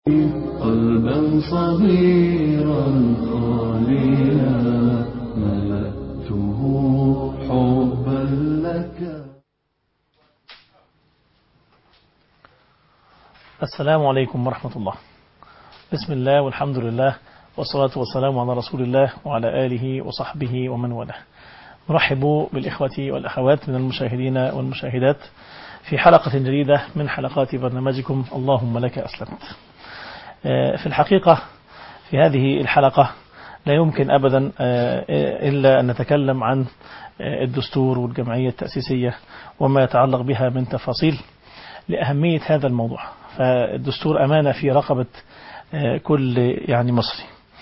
قلبا صغيرا خاليا ملأته حبا لك السلام عليكم ورحمة الله بسم الله والحمد لله والصلاة والسلام على رسول الله وعلى آله وصحبه ومن والاه نرحب بالإخوة والأخوات من المشاهدين والمشاهدات في حلقة جديدة من حلقات برنامجكم اللهم لك أسلمت في الحقيقة في هذه الحلقة لا يمكن أبدا إلا أن نتكلم عن الدستور والجمعية التأسيسية وما يتعلق بها من تفاصيل لأهمية هذا الموضوع فالدستور أمانة في رقبة كل يعني مصري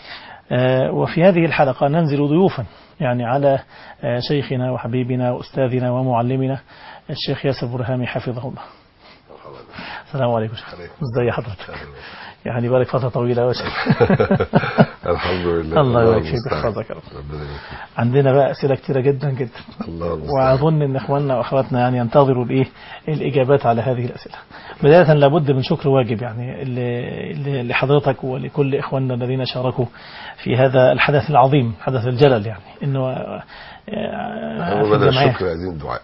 وفي هذه الحلقة ننزل ضيوفا يعني على شيخنا وحبيبنا وأستاذنا ومعلمنا الشيخ ياسر برهامي حفظه الله السلام عليكم شيخ ازي حضرتك يعني بارك فترة طويلة يا شيخ الحمد لله الله يبارك فيك ويحفظك يا رب عندنا بقى أسئلة كتيرة جدا جدا الله المستعان. وأظن أن إخواننا وأخواتنا يعني ينتظروا الإيه الإجابات على هذه الأسئلة بداية لابد من شكر واجب يعني ل- ل- لحضرتك ولكل إخواننا الذين شاركوا في هذا الحدث العظيم حدث الجلل يعني إنه آه، آه، هو في بدأ الجمعية الشكر عايزين دعاء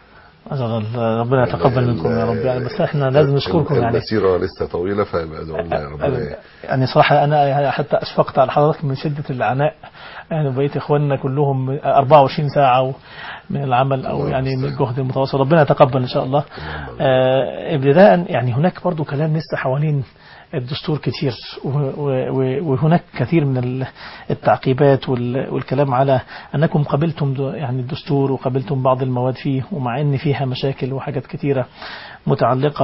أجل ربنا يتقبل منكم يا رب يعني بس احنا لازم نشكركم يعني المسيرة لسه طويلة فيبقى ادعوا لنا يا رب يعني صراحة أنا يعني حتى أشفقت على حضرتك من شدة العناء يعني بقيت إخواننا كلهم 24 ساعة من العمل أو الله يعني من المستعان. الجهد المتواصل ربنا يتقبل إن شاء الله آه، ابتداء يعني هناك برضو كلام لسه حوالين الدستور كتير و- و- و- وهناك كثير من ال- التعقيبات وال- والكلام على أنكم قبلتم د- يعني الدستور وقبلتم بعض المواد فيه ومع أن فيها مشاكل وحاجات كثيرة متعلقة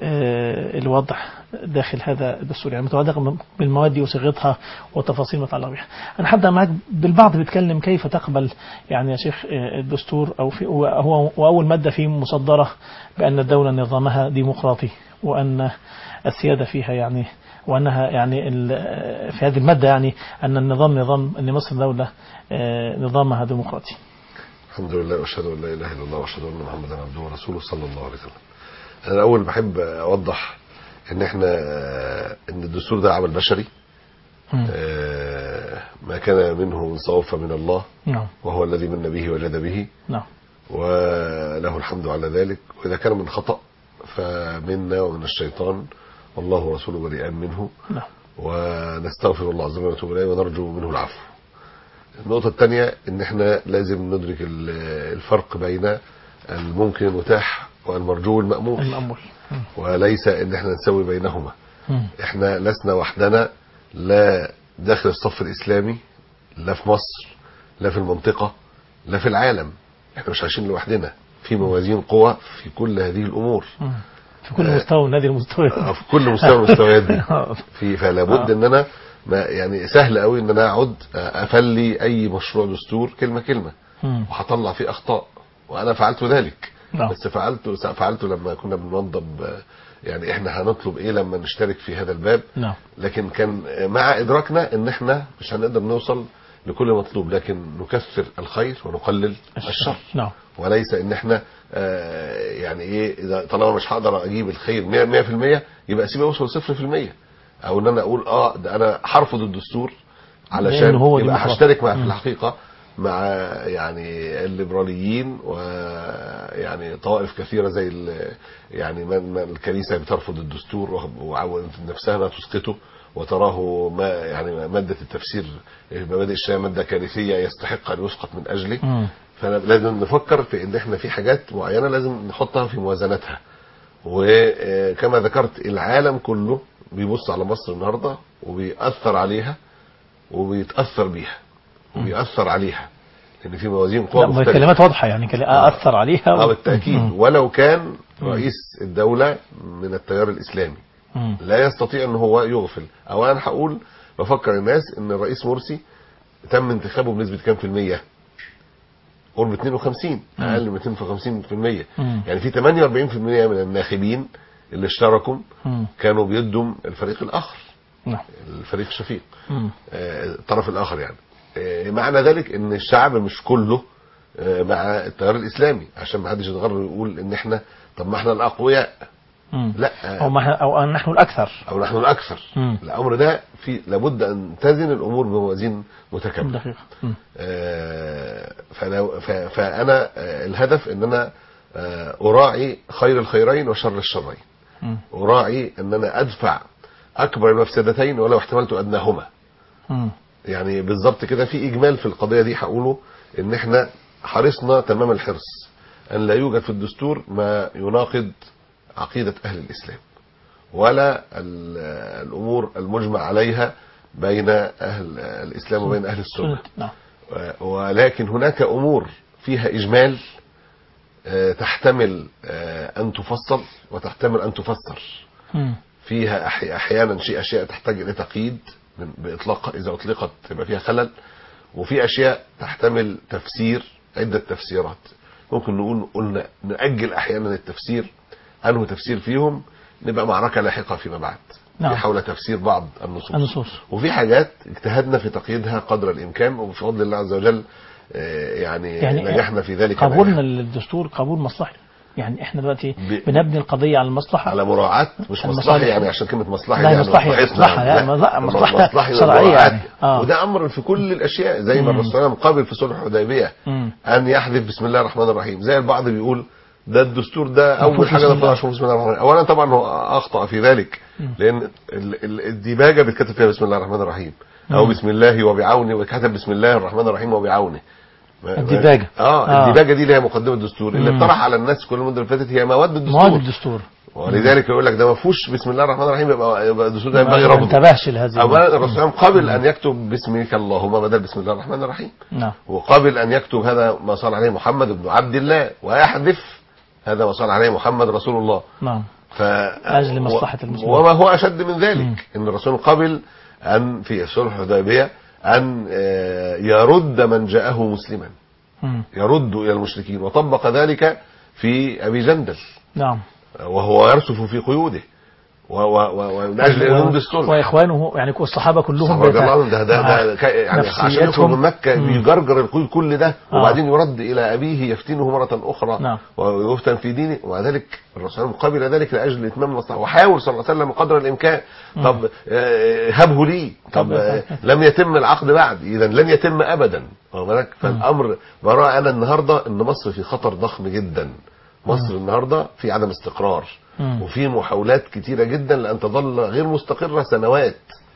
بالوضع داخل هذا الدستور يعني متعلقة بالمواد دي وصيغتها والتفاصيل المتعلقة بها أنا هبدأ معك بالبعض بيتكلم كيف تقبل يعني يا شيخ آه، الدستور أو في وهو وأول مادة فيه مصدرة بأن الدولة نظامها ديمقراطي وأن السيادة فيها يعني وأنها يعني ال- في هذه المادة يعني أن النظام نظام أن مصر دولة آه، نظامها ديمقراطي الحمد لله واشهد ان لا اله الا الله واشهد ان محمدا عبده ورسوله صلى الله عليه وسلم انا الاول بحب اوضح ان احنا ان الدستور ده عمل بشري مم. آه، ما كان منه من صواب فمن الله نعم وهو الذي من به وجد به نعم وله الحمد على ذلك وإذا كان من خطأ فمنا ومن الشيطان والله ورسوله بريئان منه نعم ونستغفر الله عز وجل ونتوب إليه ونرجو منه العفو النقطة الثانية إن إحنا لازم ندرك ال- الفرق بين الممكن المتاح والمرجو المأمول المأمول مم. وليس إن إحنا نسوي بينهما مم. احنا لسنا وحدنا لا داخل الصف الاسلامي لا في مصر لا في المنطقة لا في العالم احنا مش عايشين لوحدنا في موازين قوى في كل هذه الامور مم. في كل مستوى من هذه المستويات في كل مستوى من المستويات دي آه. في فلا بد ان انا ما يعني سهل قوي ان انا اقعد افلي اي مشروع دستور كلمه كلمه مم. وهطلع فيه اخطاء وانا فعلت ذلك نعم. بس فعلته فعلته لما كنا بنوضب آه، يعني احنا هنطلب ايه لما نشترك في هذا الباب نعم لكن كان مع ادراكنا ان احنا مش هنقدر نوصل لكل مطلوب لكن نكثر الخير ونقلل الشر نعم وليس ان احنا آه، يعني ايه اذا طالما مش هقدر اجيب الخير 100% 100% يبقى اسيبه يوصل 0% او ان انا اقول اه ده انا هرفض الدستور علشان لأن هو يبقى ديمقراطي. هشترك مع في مم. الحقيقه مع يعني الليبراليين ويعني طوائف كثيره زي ال- يعني من من الكنيسه بترفض الدستور وعودت نفسها انها تسقطه وتراه ما يعني ماده التفسير مبادئ الشريعه ماده كارثيه يستحق ان يسقط من اجله مم. فلازم نفكر في ان احنا في حاجات معينه لازم نحطها في موازنتها وكما ذكرت العالم كله بيبص على مصر النهارده وبيأثر عليها وبيتأثر بيها وبيأثر عليها لان في موازين قوى لا ما مختلفه كلمات واضحة يعني كلا- أثر عليها اه و- بالتاكيد مم. ولو كان رئيس الدوله من التيار الاسلامي مم. لا يستطيع ان هو يغفل او انا هقول بفكر الناس ان الرئيس مرسي تم انتخابه بنسبه كام في الميه قرب 52 اقل من 52% مم. يعني في 48% من الناخبين اللي اشتركوا مم. كانوا بيدوا الفريق الاخر نعم الفريق الشفيق مم. آه، الطرف الاخر يعني آه، معنى ذلك ان الشعب مش كله آه، مع التيار الاسلامي عشان ما حدش يتغرر ويقول ان احنا طب ما احنا الاقوياء مم. لا أو, ما أو أن نحن الأكثر او نحن الاكثر مم. الامر ده في لابد ان تزن الامور بموازين متكامله دقيقة مم. آه، فأنا, ف- فأنا آه، الهدف أن أنا آه، أراعي خير الخيرين وشر الشرين مم. أراعي أن أنا أدفع أكبر المفسدتين ولو احتملت أدناهما مم. يعني بالظبط كده في إجمال في القضية دي هقوله إن إحنا حرصنا تمام الحرص أن لا يوجد في الدستور ما يناقض عقيدة أهل الإسلام ولا ال- الأمور المجمع عليها بين أهل الإسلام وبين أهل السنة سنة نعم ولكن هناك امور فيها اجمال آه، تحتمل آه، ان تفصل وتحتمل ان تفسر مم. فيها أحي- احيانا شيء اشياء تحتاج الى تقييد من- باطلاق اذا اطلقت تبقى فيها خلل وفي اشياء تحتمل تفسير عده تفسيرات ممكن نقول قلنا ناجل احيانا التفسير انه تفسير فيهم نبقى معركه لاحقه فيما بعد نعم. في حول تفسير بعض النصوص النصوص وفي حاجات اجتهدنا في تقييدها قدر الامكان وبفضل الله عز وجل آه، يعني, يعني نجحنا في ذلك قبولنا نجاح. للدستور قبول مصلحي يعني احنا دلوقتي ب- بنبني القضية على المصلحة على مراعاة مش المصالح. مصلحي يعني عشان كلمة مصلحي لا، يعني مصلحي، مصلحتنا. مصلحة، لا، لا، مصلحة مصلحي شرعية ومراعاة. يعني. آه. وده أمر في كل الأشياء زي ما مم. الرسول صلى الله عليه وسلم قابل في صلح الحديبية مم. أن يحذف بسم الله الرحمن الرحيم زي البعض بيقول ده الدستور ده أول مفروض حاجة بسم ده الله. طلع بسم الله الرحمن الرحيم أولا طبعا هو أخطأ في ذلك لأن ال- ال- الديباجة بتكتب فيها بسم الله الرحمن الرحيم أو بسم الله وبعونه وكتب بسم الله الرحمن الرحيم وبعونه ما- ما- الديباجة. اه آه. الديباجه دي اللي هي مقدمه الدستور اللي مم. اقترح على الناس كل المده اللي فاتت هي مواد الدستور مواد الدستور ولذلك يقول لك ده ما فيهوش بسم الله الرحمن الرحيم يبقى يبقى الدستور ده ما ينبغي ما رفضه انتبهش لهذه اولا الرسول صلى الله عليه وسلم قبل ان يكتب باسمك اللهم بدل بسم الله الرحمن الرحيم نعم وقبل ان يكتب هذا ما صار عليه محمد بن عبد الله ويحذف هذا ما صار عليه محمد رسول الله نعم ف أجل مصلحة المسلمين. وما هو اشد من ذلك مم. ان الرسول قبل ان في صلح الحديبيه ان آه، يرد من جاءه مسلما مم. يرد الى المشركين وطبق ذلك في ابي جندل نعم وهو يرسف في قيوده و- و- و- ومن اجل انهم الصلح واخوانه يعني الصحابه كلهم الصحابة رضي الله عنهم بيت- ده ده, مع ده ك- يعني عشان يخرج نفسيتهم. من مكة مم. بيجرجر القيود كل ده آه. وبعدين يرد إلى أبيه يفتنه مرة أخرى نعم. ويفتن في دينه ومع ذلك الرسول مقابل ذلك لأجل إتمام المصلحة وحاول صلى الله عليه وسلم قدر الإمكان طب آه، هبه لي طب طب- آه، لم يتم العقد بعد إذا لن يتم أبدا واخد بالك فالأمر براء أنا النهاردة إن مصر في خطر ضخم جدا مصر النهارده في عدم استقرار مم. وفي محاولات كتيرة جدا لأن تظل غير مستقرة سنوات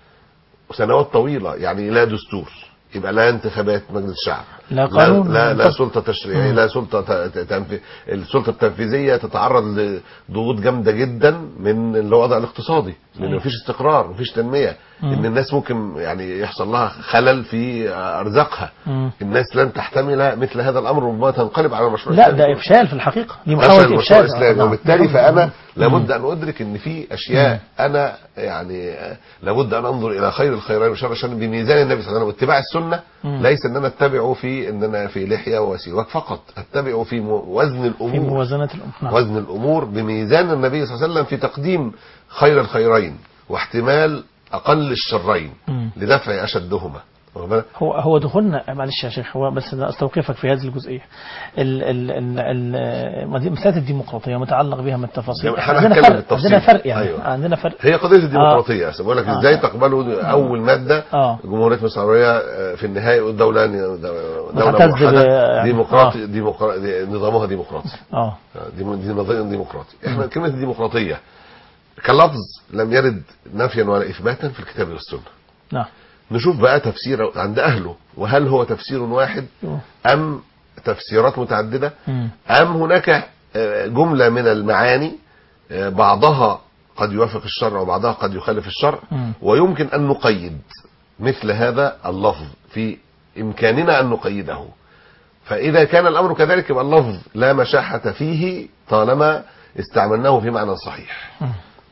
وسنوات طويلة يعني لا دستور يبقى لا انتخابات مجلس الشعب لا قانون. لا, لا طب- سلطة تشريعية لا سلطة ت- ت- تنفي السلطة التنفيذية تتعرض لضغوط جامدة جدا من الوضع الاقتصادي لأن أيوة. مفيش استقرار مفيش تنمية إن الناس ممكن يعني يحصل لها خلل في أرزاقها مم. الناس لن تحتمل مثل هذا الأمر ربما تنقلب على المشروع لا الإسلامي ده افشال في الحقيقه دي فشل محاوله المشروع افشال الاسلامي نعم. وبالتالي فانا مم. لابد ان ادرك ان في اشياء انا يعني آه، لابد ان انظر الى خير الخيرين وشر الشر بميزان النبي صلى الله عليه وسلم واتباع السنه مم. ليس ان انا اتبعه في ان انا في لحيه وسواك فقط اتبعه في مو- وزن في الامور موازنه الامور نعم. وزن الامور بميزان النبي صلى الله عليه وسلم في تقديم خير الخيرين واحتمال اقل الشرين مم. لدفع اشدهما واخد بالك؟ هو هو دخولنا معلش يا شيخ هو بس أنا استوقفك في هذه الجزئيه ال ال ال ال مساله الديمقراطيه متعلق بها من التفاصيل يعني إحنا احنا عندنا هنتكلم فرق بالتفصيل. عندنا فرق يعني أيوة. عندنا فرق هي قضيه الديمقراطيه آه. بقول لك آه. ازاي تقبلوا اول ماده آه. جمهوريه مصر العربيه آه، في النهايه الدوله دوله معتز ب- موحده يعني- ديمقراطي ديمقراطي دي- نظامها ديمقراطي اه آه، دي دي نظام ديمقراطي احنا كلمه الديمقراطيه كلفظ لم يرد نفيا ولا اثباتا في الكتاب والسنه نعم نشوف بقى تفسير عند اهله وهل هو تفسير واحد أيوه. ام تفسيرات متعدده مم. أم هناك آه، جملة من المعاني آه، بعضها قد يوافق الشرع وبعضها قد يخالف الشرع مم. ويمكن أن نقيد مثل هذا اللفظ في إمكاننا أن نقيده فإذا كان الأمر كذلك يبقى اللفظ لا مشاحة فيه طالما استعملناه في معنى صحيح مم.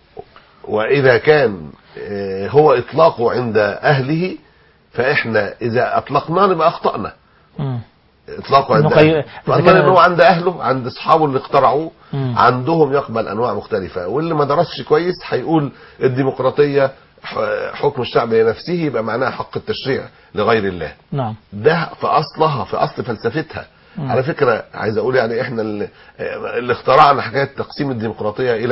وإذا كان آه، هو إطلاقه عند أهله فإحنا إذا أطلقناه نبقى أخطأنا مم. اطلاقه عند نقي- أهله إذا فأما كان- ان هو عند اهله عند اصحابه اللي اخترعوه مم. عندهم يقبل انواع مختلفه واللي ما درسش كويس هيقول الديمقراطيه ح- حكم الشعب لنفسه يبقى معناها حق التشريع لغير الله نعم ده في اصلها في اصل فلسفتها مم. على فكره عايز اقول يعني احنا اللي, اللي اخترعنا حكايه تقسيم الديمقراطيه الى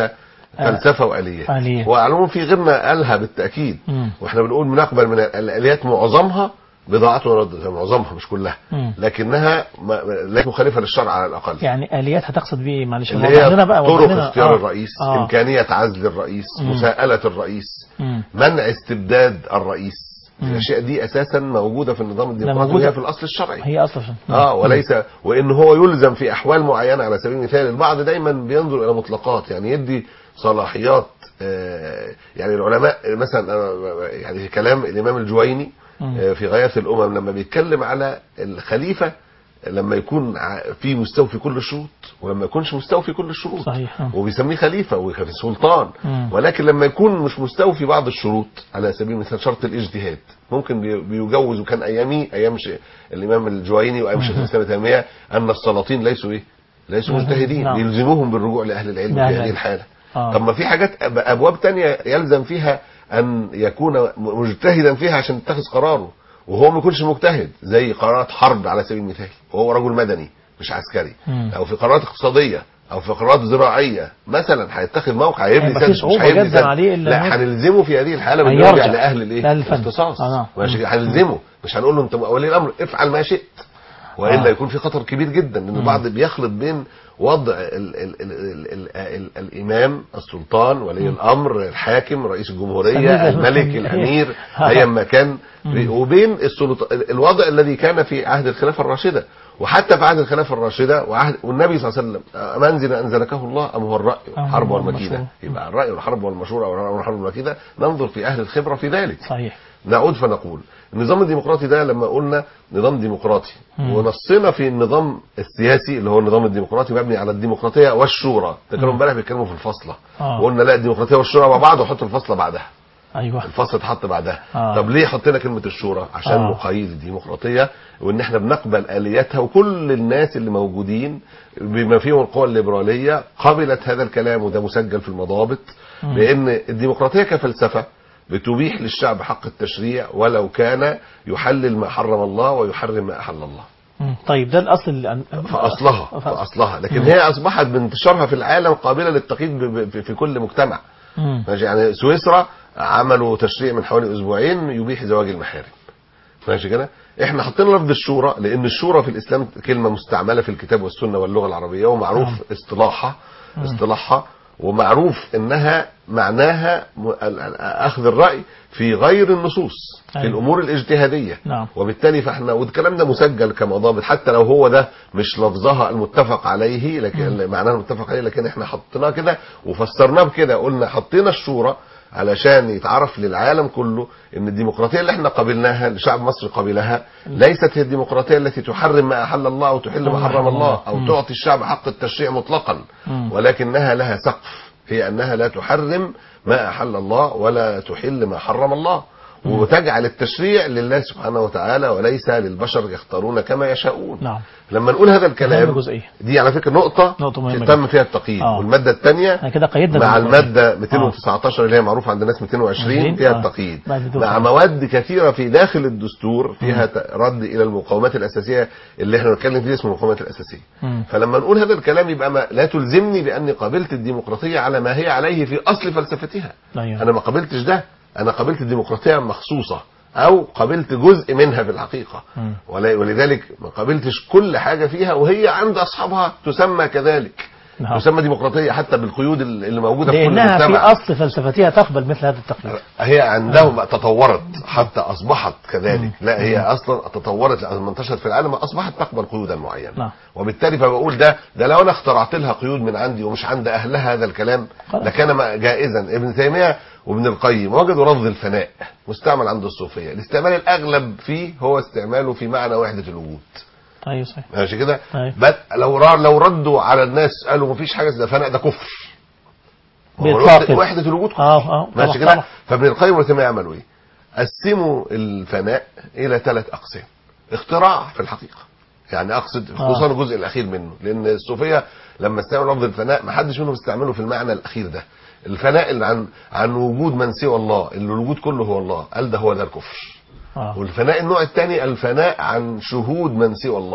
آه. فلسفه واليات آليات. وعلوم في غيرنا قالها بالتاكيد مم. واحنا بنقول بنقبل من الاليات معظمها بضاعة ورد معظمها مش كلها مم. لكنها ما- ليست مخالفة للشرع على الأقل يعني آليات هتقصد بيه إيه؟ معلش اللي وضح هي لنا بقى وضح طرق لنا. اختيار آه. الرئيس آه. إمكانية عزل الرئيس مم. مساءلة الرئيس مم. منع استبداد الرئيس مم. الأشياء دي أساسا موجودة في النظام الديمقراطي موجودة. وهي في الأصل الشرعي هي أصلا اه وليس وان هو يلزم في احوال معينه على سبيل المثال البعض دايما بينظر الى مطلقات يعني يدي صلاحيات آه، يعني العلماء مثلا آه، يعني كلام الامام الجويني مم. آه، في غايه الامم لما بيتكلم على الخليفه لما يكون ع- في مستوفي كل الشروط ولما يكونش مستوفي كل الشروط صحيح. آه. وبيسميه خليفه وخليفه سلطان مم. ولكن لما يكون مش مستوفي بعض الشروط على سبيل المثال شرط الاجتهاد ممكن بي- بيجوز وكان ايامي ايام ش... الامام الجويني وايام شيخ الاسلام ابن تيميه ان السلاطين ليسوا ايه؟ ليسوا نعم. مجتهدين نعم. يلزموهم بالرجوع لاهل العلم لأهل في هذه العلم. الحاله آه. طب ما في حاجات أب- ابواب تانية يلزم فيها ان يكون م- مجتهدا فيها عشان يتخذ قراره وهو ما يكونش مجتهد زي قرارات حرب على سبيل المثال وهو رجل مدني مش عسكري مم. او في قرارات اقتصاديه او في قرارات زراعيه مثلا هيتخذ موقع هيبني هيبقى في سد مش صعوبة هيبني جدا سد. عليه إلا لا إنه- هنلزمه في هذه الحاله هيرجع بنرجع لاهل الايه لأهل الفن. الاختصاص آه، نعم. ماشي كده؟ هنلزمه مش هنقول له انت ولي الامر افعل ما شئت والا آه. يكون في خطر كبير جدا لان البعض بيخلط بين وضع ال ال ال ال ال ال الامام السلطان ولي الامر الحاكم رئيس سميه الجمهوريه زي- الملك الامير آه. ايا ما كان وبين السلط... الوضع الذي كان في عهد الخلافه الراشده وحتى في عهد الخلافه الراشده وعهد والنبي صلى الله عليه وسلم منزل انزلكه الله ام هو الراي أم والحرب هو والمكيده المشورة. يبقى الراي والحرب والمشوره او الحرب والمكيده ننظر في اهل الخبره في ذلك صحيح نعود فنقول النظام الديمقراطي ده لما قلنا نظام ديمقراطي مم. ونصنا في النظام السياسي اللي هو النظام الديمقراطي مبني على الديمقراطيه والشورى ده كانوا امبارح بيتكلموا في الفصله آه. وقلنا لا الديمقراطيه والشورى مع بعض وحط الفصله بعدها أيوه الفصل اتحط بعدها آه. طب ليه حطينا كلمه الشورى عشان آه. نقيد الديمقراطيه وان احنا بنقبل الياتها وكل الناس اللي موجودين بما فيهم القوى الليبراليه قبلت هذا الكلام وده مسجل في المضابط مم. بان الديمقراطيه كفلسفه بتبيح للشعب حق التشريع ولو كان يحلل ما حرم الله ويحرم ما احل الله مم. طيب ده الأصل اللي في اصلها في اصلها لكن هي اصبحت بانتشارها في العالم قابله للتقييد ب- ب- في كل مجتمع مم. ماشي يعني سويسرا عملوا تشريع من حوالي اسبوعين يبيح زواج المحارم ماشي كده احنا حطينا لفظ الشورى لان الشورى في الاسلام كلمه مستعمله في الكتاب والسنه واللغه العربيه ومعروف نعم. اصطلاحها اصطلاحها ومعروف انها معناها م- ال- ال- اخذ الراي في غير النصوص في أيوة. الامور الاجتهاديه نعم. وبالتالي فاحنا والكلام ده مسجل كمضابط حتى لو هو ده مش لفظها المتفق عليه لكن معناها المتفق عليه لكن احنا حطيناه كده وفسرناه بكده قلنا حطينا الشورى علشان يتعرف للعالم كله ان الديمقراطيه اللي احنا قبلناها اللي شعب مصر قبلها ليست هي الديمقراطيه التي تحرم ما احل الله او تحل ما حرم الله او مم. تعطي الشعب حق التشريع مطلقا مم. ولكنها لها سقف هي انها لا تحرم ما احل الله ولا تحل ما حرم الله وتجعل التشريع لله سبحانه وتعالى وليس للبشر يختارون كما يشاءون نعم لما نقول هذا الكلام أهم جزئية. دي على فكره نقطه, نقطة مهمة تم فيها التقييد آه. والماده الثانيه احنا كده قيدنا مع الديمقراطية. المادة 219 اللي هي معروفة عند الناس 220 فيها آه. التقييد بعد دول. مع مواد كثيرة في داخل الدستور فيها ت- رد إلى المقومات الأساسية اللي احنا بنتكلم فيها اسمه المقومات الأساسية مم. فلما نقول هذا الكلام يبقى ما لا تلزمني بأني قبلت الديمقراطية على ما هي عليه في أصل فلسفتها أيوة. أنا ما قبلتش ده أنا قبلت الديمقراطية مخصوصة أو قبلت جزء منها في الحقيقة مم. ولا- ولذلك ما قبلتش كل حاجة فيها وهي عند أصحابها تسمى كذلك نعم. تسمى ديمقراطية حتى بالقيود اللي موجودة في كل لأنها في مجتمع أصل فلسفتها تقبل مثل هذا التقليد هي عندهم بقى تطورت حتى اصبحت كذلك لا هي اصلا تطورت لما انتشرت في العالم اصبحت تقبل قيودا معينه نعم. وبالتالي فبقول ده ده لو انا اخترعت لها قيود من عندي ومش عند اهلها هذا الكلام خلاص. لكان ما- جائزا ابن تيميه وابن القيم وجدوا لفظ الفناء مستعمل عند الصوفيه الاستعمال الاغلب فيه هو استعماله في معنى وحده الوجود أيوة صحيح ماشي كده أيوة. بل لو را لو ردوا على الناس قالوا ما فيش حاجه اسمها فناء ده كفر هو بإطلاق كده. وحده الوجود كفر اه اه ماشي طبعا، كده طبعا. فابن القيم وابن تيميه عملوا ايه؟ قسموا الفناء الى ثلاث اقسام اختراع في الحقيقه يعني اقصد خصوصا آه. الجزء الاخير منه لان الصوفيه لما استعملوا لفظ الفناء ما حدش منهم استعمله في المعنى الاخير ده الفناء اللي عن عن وجود من سوى الله اللي الوجود كله هو الله قال ده هو ده الكفر اه والفناء النوع الثاني الفناء عن شهود من سوى الله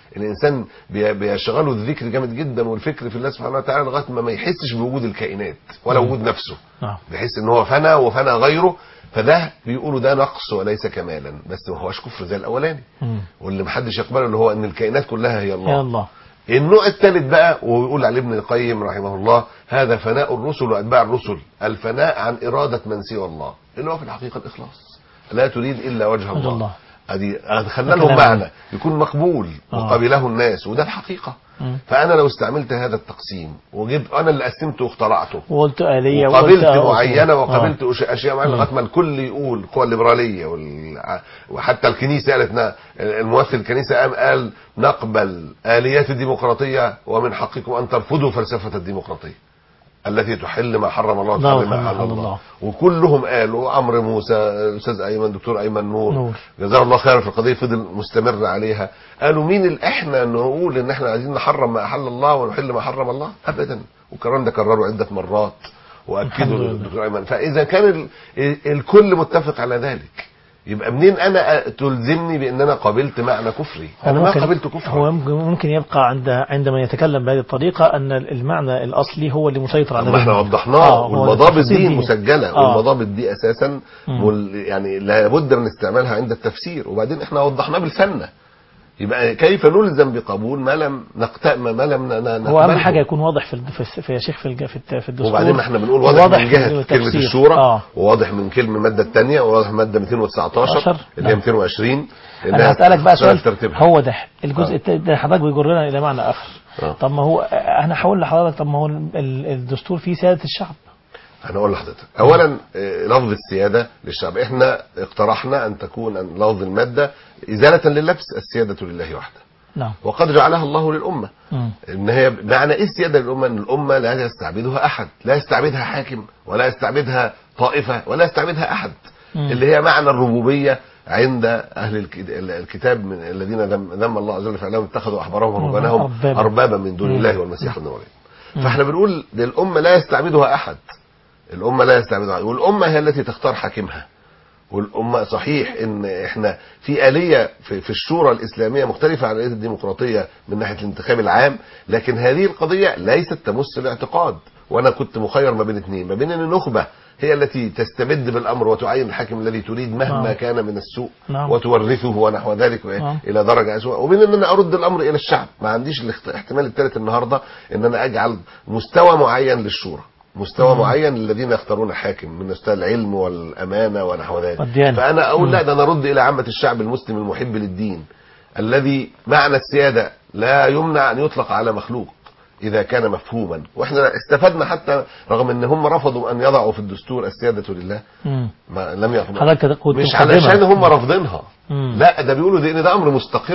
الانسان بي- بيشغله الذكر جامد جدا والفكر في الله سبحانه وتعالى لغايه ما ما يحسش بوجود الكائنات ولا مم. وجود نفسه نعم بحيث ان هو فنى وفنى غيره فده بيقولوا ده نقص وليس كمالا بس ما هوش كفر زي الاولاني مم. واللي محدش يقبله اللي هو ان الكائنات كلها هي الله يا الله النوع الثالث بقى ويقول عليه ابن القيم رحمه الله هذا فناء الرسل واتباع الرسل الفناء عن اراده من سوى الله اللي هو في الحقيقه الاخلاص لا تريد الا وجه وجه الله, الله. ادي دخلنا ده لهم كلام معنى يكون مقبول آه. وقبله الناس وده الحقيقه مم. فانا لو استعملت هذا التقسيم وجبت انا اللي قسمته واخترعته وقلت آلية وقابلت وقلت آه، معينه آه. وقابلت أش- اشياء معينه مم. لغايه ما الكل يقول القوى الليبراليه وال... وحتى الكنيسه قالت نا- الممثل الكنيسه قام قال نقبل اليات الديمقراطيه ومن حقكم ان ترفضوا فلسفه الديمقراطيه التي تحل ما حرم الله لا وتحرم ما وحرم حل الله. الله وكلهم قالوا عمرو موسى الاستاذ ايمن دكتور ايمن نور, نور. جزاه الله خيرا في القضيه فضل مستمر عليها قالوا مين اللي احنا نقول ان احنا عايزين نحرم ما احل الله ونحل ما حرم الله ابدا والكلام ده كرروا عده مرات الحمد واكدوا لله. للدكتور ايمن فاذا كان ال... ال- الكل متفق على ذلك يبقى منين انا تلزمني بان انا قابلت معنى كفري هو انا ما ممكن- قابلت كفرا هو ممكن ممكن يبقى عند عندما يتكلم بهذه الطريقة أن المعنى الأصلي هو اللي مسيطر على ما احنا ذهنه. وضحناه آه، هو والمضابط التفاصيل دي مسجله آه. والمضابط دي اساسا مم. مل يعني لابد من استعمالها عند التفسير وبعدين احنا وضحناه بالفنه يبقى كيف نلزم بقبول ما لم نقتأم ما لم ن- ن- هو أهم نقبله؟ حاجه حاجة يكون واضح في الد- في, الس- في يا شيخ في الج- في, الت- في الدستور وبعدين احنا بنقول واضح, واضح من في جهه كلمه التفسير. الشورى آه. وواضح من كلمه الماده الثانيه وواضح من ماده 219 19 اللي هي نعم. 220 انا هسألك بقى سؤال ترتيبها هو ده الجزء آه. الت- ده حضرتك بيجرنا الى معنى اخر آه. طب ما هو انا هقول لحضرتك طب ما هو ال- ال- الدستور فيه سيادة الشعب انا اقول لحضرتك اولا آه، لفظ السياده للشعب احنا اقترحنا ان تكون أن لفظ الماده ازاله لللبس السياده لله وحده نعم وقد جعلها الله للامه مم. ان هي معنى ايه السياده للامه ان الامه لا يستعبدها احد لا يستعبدها حاكم ولا يستعبدها طائفه ولا يستعبدها احد مم. اللي هي معنى الربوبيه عند اهل الك- الكتاب من الذين ذم, ذم الله عز وجل فعلهم اتخذوا احبارهم ورهبانهم أربابا. اربابا من دون مم. الله والمسيح ابن مريم فاحنا بنقول للامه لا يستعبدها احد الامه لا يستعبدها أحد. والامه هي التي تختار حاكمها والأمة صحيح إن إحنا في آلية في, في الشورى الإسلامية مختلفة عن الآلية الديمقراطية من ناحية الانتخاب العام لكن هذه القضية ليست تمس الاعتقاد وأنا كنت مخير ما بين اثنين ما بين أن النخبة هي التي تستبد بالأمر وتعين الحاكم الذي تريد مهما نعم. كان من السوء نعم. وتورثه ونحو ذلك نعم. إلى درجة أسوأ وبين أن أنا أرد الأمر إلى الشعب ما عنديش الاخت- الاحتمال الثالث النهاردة أن أنا أجعل مستوى معين للشورى مستوى معين للذين يختارون حاكم من مستوى العلم والامانه ونحو ذلك والديانة. فانا اقول مم. لا ده انا ارد الى عامه الشعب المسلم المحب للدين الذي معنى السياده لا يمنع ان يطلق على مخلوق اذا كان مفهوما واحنا استفدنا حتى رغم ان هم رفضوا ان يضعوا في الدستور السياده لله مم. ما لم يقبل حضرتك كنت مش مقدمة. علشان هم رافضينها مم. لا ده بيقولوا ده ان ده امر مستقر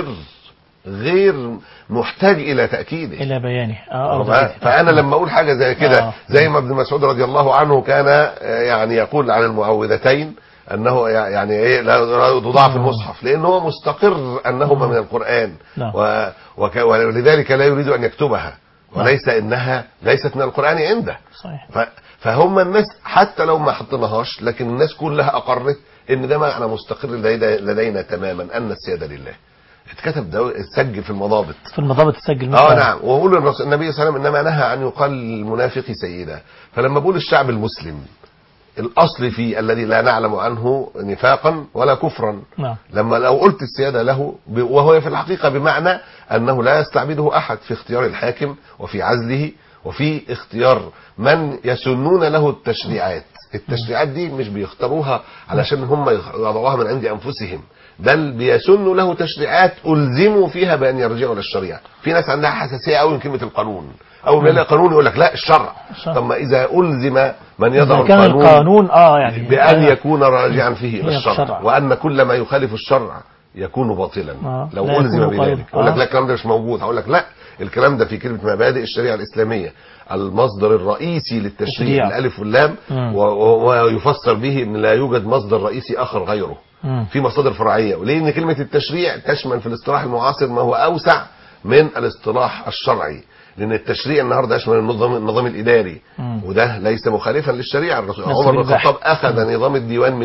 غير محتاج الى تاكيده الى بيانه اه أرض فأ- كده. فانا لما اقول حاجه زي كده آه. زي ما ابن مسعود رضي الله عنه كان آه، يعني يقول عن المعوذتين انه يع- يعني ايه لا لا تضاع في المصحف لان هو مستقر انهما من القران نعم. و- وك- ولذلك لا يريد ان يكتبها وليس انها ليست من القران عنده صحيح ف- فهم الناس حتى لو ما حطيناهاش لكن الناس كلها اقرت ان ده معنى مستقر لدينا, لدينا تماما ان السياده لله اتكتب ده اتسجل في المضابط في المضابط تسجل اه مثلا. نعم ويقول الرسول النبي صلى الله عليه وسلم انما نهى ان يقال للمنافق سيدا فلما بقول الشعب المسلم الاصل فيه الذي لا نعلم عنه نفاقا ولا كفرا نعم لما لو قلت السياده له ب- وهو في الحقيقه بمعنى انه لا يستعبده احد في اختيار الحاكم وفي عزله وفي اختيار من يسنون له التشريعات التشريعات دي مش بيختاروها علشان هم يخ- يضعوها من عند انفسهم بل بيسنوا له تشريعات الزموا فيها بان يرجعوا للشريعه في ناس عندها حساسيه قوي من كلمه القانون اول ما يلاقي قانون يقول لك لا الشرع الشرع. طب ما اذا الزم من يضع إذا كان القانون القانون اه يعني بأن آه. يكون راجعا فيه إلى هي الشرع الشرع. وأن كل ما يخالف الشرع يكون باطلا آه. لو لا ألزم يكون قانون. بذلك أقول لك آه. لا الكلام ده مش موجود هقول لك لا الكلام ده في كلمة مبادئ الشريعة الإسلامية المصدر الرئيسي للتشريع التشريع. الألف واللام مم. و- و- ويفسر به أن لا يوجد مصدر رئيسي آخر غيره مم. في مصادر فرعية وليه أن كلمة التشريع تشمل في الاصطلاح المعاصر ما هو أوسع من الاصطلاح الشرعي لأن التشريع النهارده يشمل النظام النظام الإداري مم. وده ليس مخالفا للشريعة الرسول بس عمر بن بالبحث. الخطاب أخذ نظام الديوان منين؟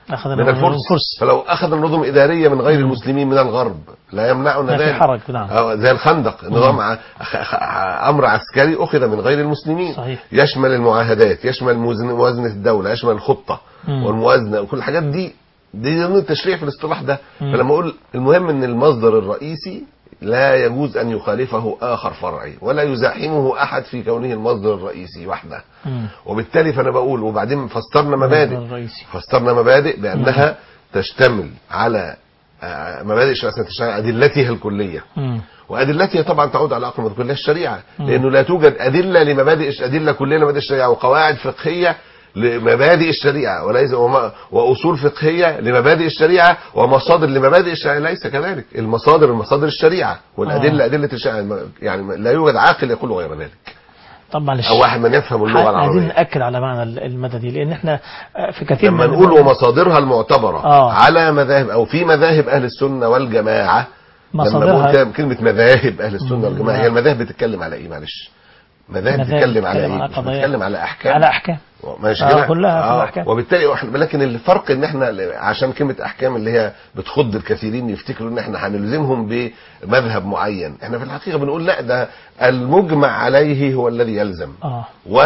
أخذ من من الفرس الفرس. فلو اخذ النظم اداريه من غير المسلمين من الغرب لا يمنعنا ما في ذلك حرج، نعم. آه، زي الخندق نظام ع- خ- خ- امر عسكري اخذ من غير المسلمين صحيح. يشمل المعاهدات يشمل موازن- موازنه الدوله يشمل الخطه مم. والموازنه وكل الحاجات دي دي ضمن التشريع في الاصطلاح ده مم. فلما اقول المهم ان المصدر الرئيسي لا يجوز ان يخالفه اخر فرعي ولا يزاحمه احد في كونه المصدر الرئيسي وحده مم. وبالتالي فانا بقول وبعدين فسرنا مبادئ المصدر الرئيسي. فسرنا مبادئ بانها تشتمل على آه، مبادئ الشريعه تشتمل على ادلتها الكليه مم. وادلتها طبعا تعود على اقرب كلها الشريعه لانه لا توجد ادله لمبادئ ادله كليه لمبادئ الشريعه وقواعد فقهيه لمبادئ الشريعه وليس وما واصول فقهيه لمبادئ الشريعه ومصادر لمبادئ الشريعه ليس كذلك المصادر المصادر الشريعه والادله ادله الشريعه يعني لا يوجد عاقل يقول غير ذلك طب معلش او واحد من يفهم اللغه عايزين العربيه ناكد على معنى المدى دي لان احنا آه، في كثير لما من نقول ومصادرها المعتبرة آه. على مذاهب أو في مذاهب أهل السنة والجماعة لما مصادرها- بقول كلمة- كلمة مذاهب أهل السنة مم. والجماعة هي المذاهب بتتكلم على إيه معلش مذاهب مذاهب بتتكلم على بتتكلم إيه على مش قضايا. بتتكلم على أحكام على احكام ماشي آه، كده كلها كلها أحكام. وبالتالي إحنا- لكن الفرق ان احنا عشان كلمه احكام اللي هي بتخض الكثيرين يفتكروا ان احنا هنلزمهم بمذهب معين احنا في الحقيقه بنقول لا ده المجمع عليه هو الذي يلزم اه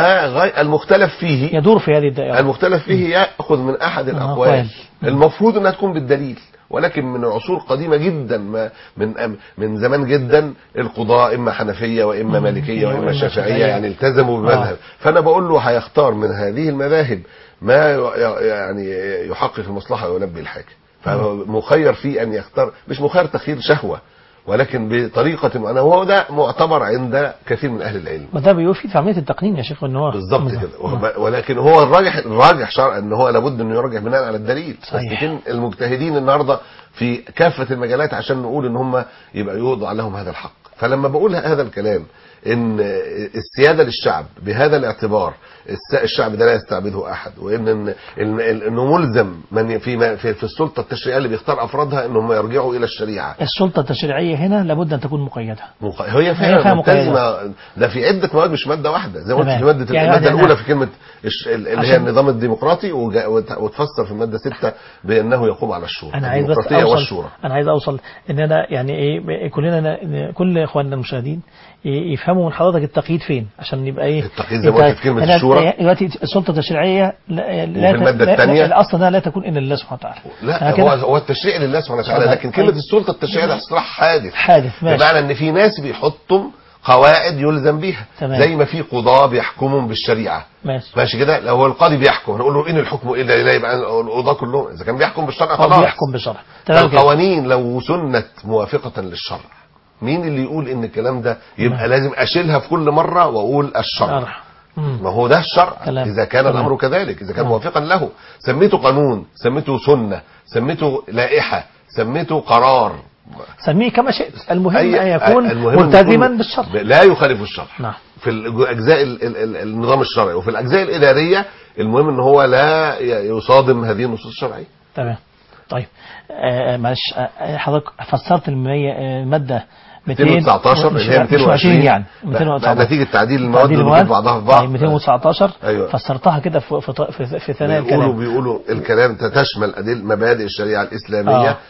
والمختلف فيه يدور في هذه الدائره المختلف فيه ياخذ من احد الأقوال. الاقوال المفروض انها تكون بالدليل ولكن من عصور قديمه جدا ما من من زمان جدا القضاء اما حنفيه واما مم. مالكيه وإما واما شافعيه شافعية. يعني التزموا بمذهب فانا بقول له هيختار من هذه المذاهب ما ي- يعني يحقق المصلحه ويلبي الحاجه فمخير فيه ان يختار مش مخير تخيير شهوه ولكن بطريقه معينه هو ده معتبر عند كثير من اهل العلم ما ده بيفيد في عمليه التقنين يا شيخ ان هو بالظبط مم. كده وب- ولكن هو الراجح الراجح شرعا ان هو لابد انه يراجع بناء على الدليل صحيح. بس فين المجتهدين النهارده في كافه المجالات عشان نقول ان هم يبقى يوضع لهم هذا الحق فلما بقول هذا الكلام ان السياده للشعب بهذا الاعتبار الس- الشعب ده لا يستعبده احد وان إن- إن- انه ملزم من في في, في السلطه التشريعيه اللي بيختار افرادها انهم يرجعوا الى الشريعه السلطه التشريعيه هنا لابد ان تكون مقيده مق- هي هي فعلا فيها ملتزمه ده في عده مواد مش ماده واحده زي ما قلت تمام. في ماده يعني الماده أنا- الاولى في كلمه الش- ال- اللي هي عشان- النظام الديمقراطي وجا- وت- وتفسر في الماده 6 بانه يقوم على الشورى انا عايز بس الديمقراطيه اوصل والشورى انا عايز اوصل ان انا يعني ايه كلنا ن- كل اخواننا المشاهدين ي- يفهموا من حضرتك التقييد فين عشان يبقى ايه التقييد زي ما قلت في كلمة أنا الشورى. دلوقتي السلطه التشريعيه لا لا وفي المادة لا- الثانية؟ لا- الاصل انها لا تكون الا لله سبحانه وتعالى لا أنا هو كده هو التشريع لله سبحانه وتعالى سبحانه. لكن كلمه السلطه التشريعيه ده اصطلاح حادث حادث ماشي بمعنى ان في ناس بيحطوا قواعد يلزم بيها تمام. زي ما في قضاه بيحكموا بالشريعه ماشي ماشي كده لو هو القاضي بيحكم هنقول له ان الحكم الا لله يبقى القضاه كلهم اذا كان بيحكم بالشرع هو خلاص بيحكم بالشرع تمام كده القوانين لو سنت موافقة للشرع مين اللي يقول ان الكلام ده يبقى لازم اشيلها في كل مرة واقول الشرع شرع مم. ما هو ده الشرع كلام. اذا كان تمام. الامر كذلك اذا كان نعم. موافقا له سميته قانون سميته سنة سميته لائحة سميته قرار سميه كما شئت المهم أي- ان يكون المهم أن ملتزما يكون بالشرع لا يخالف الشرع نعم. في الاجزاء ال- ال- ال- النظام الشرعي وفي الاجزاء الاداريه المهم ان هو لا ي- يصادم هذه النصوص الشرعيه تمام طيب آه معلش آه حضرتك فسرت المية- آه، الماده 219 اللي هي 220 يعني لا، 219 لا، نتيجه تعديل المواد تعديل اللي بتجيب بعضها في بعض طيب 219 أيوة. فسرتها كده في في في, في ثنايا بيقولوا الكلام بيقولوا الكلام تشمل أدل مبادئ الشريعه الاسلاميه آه.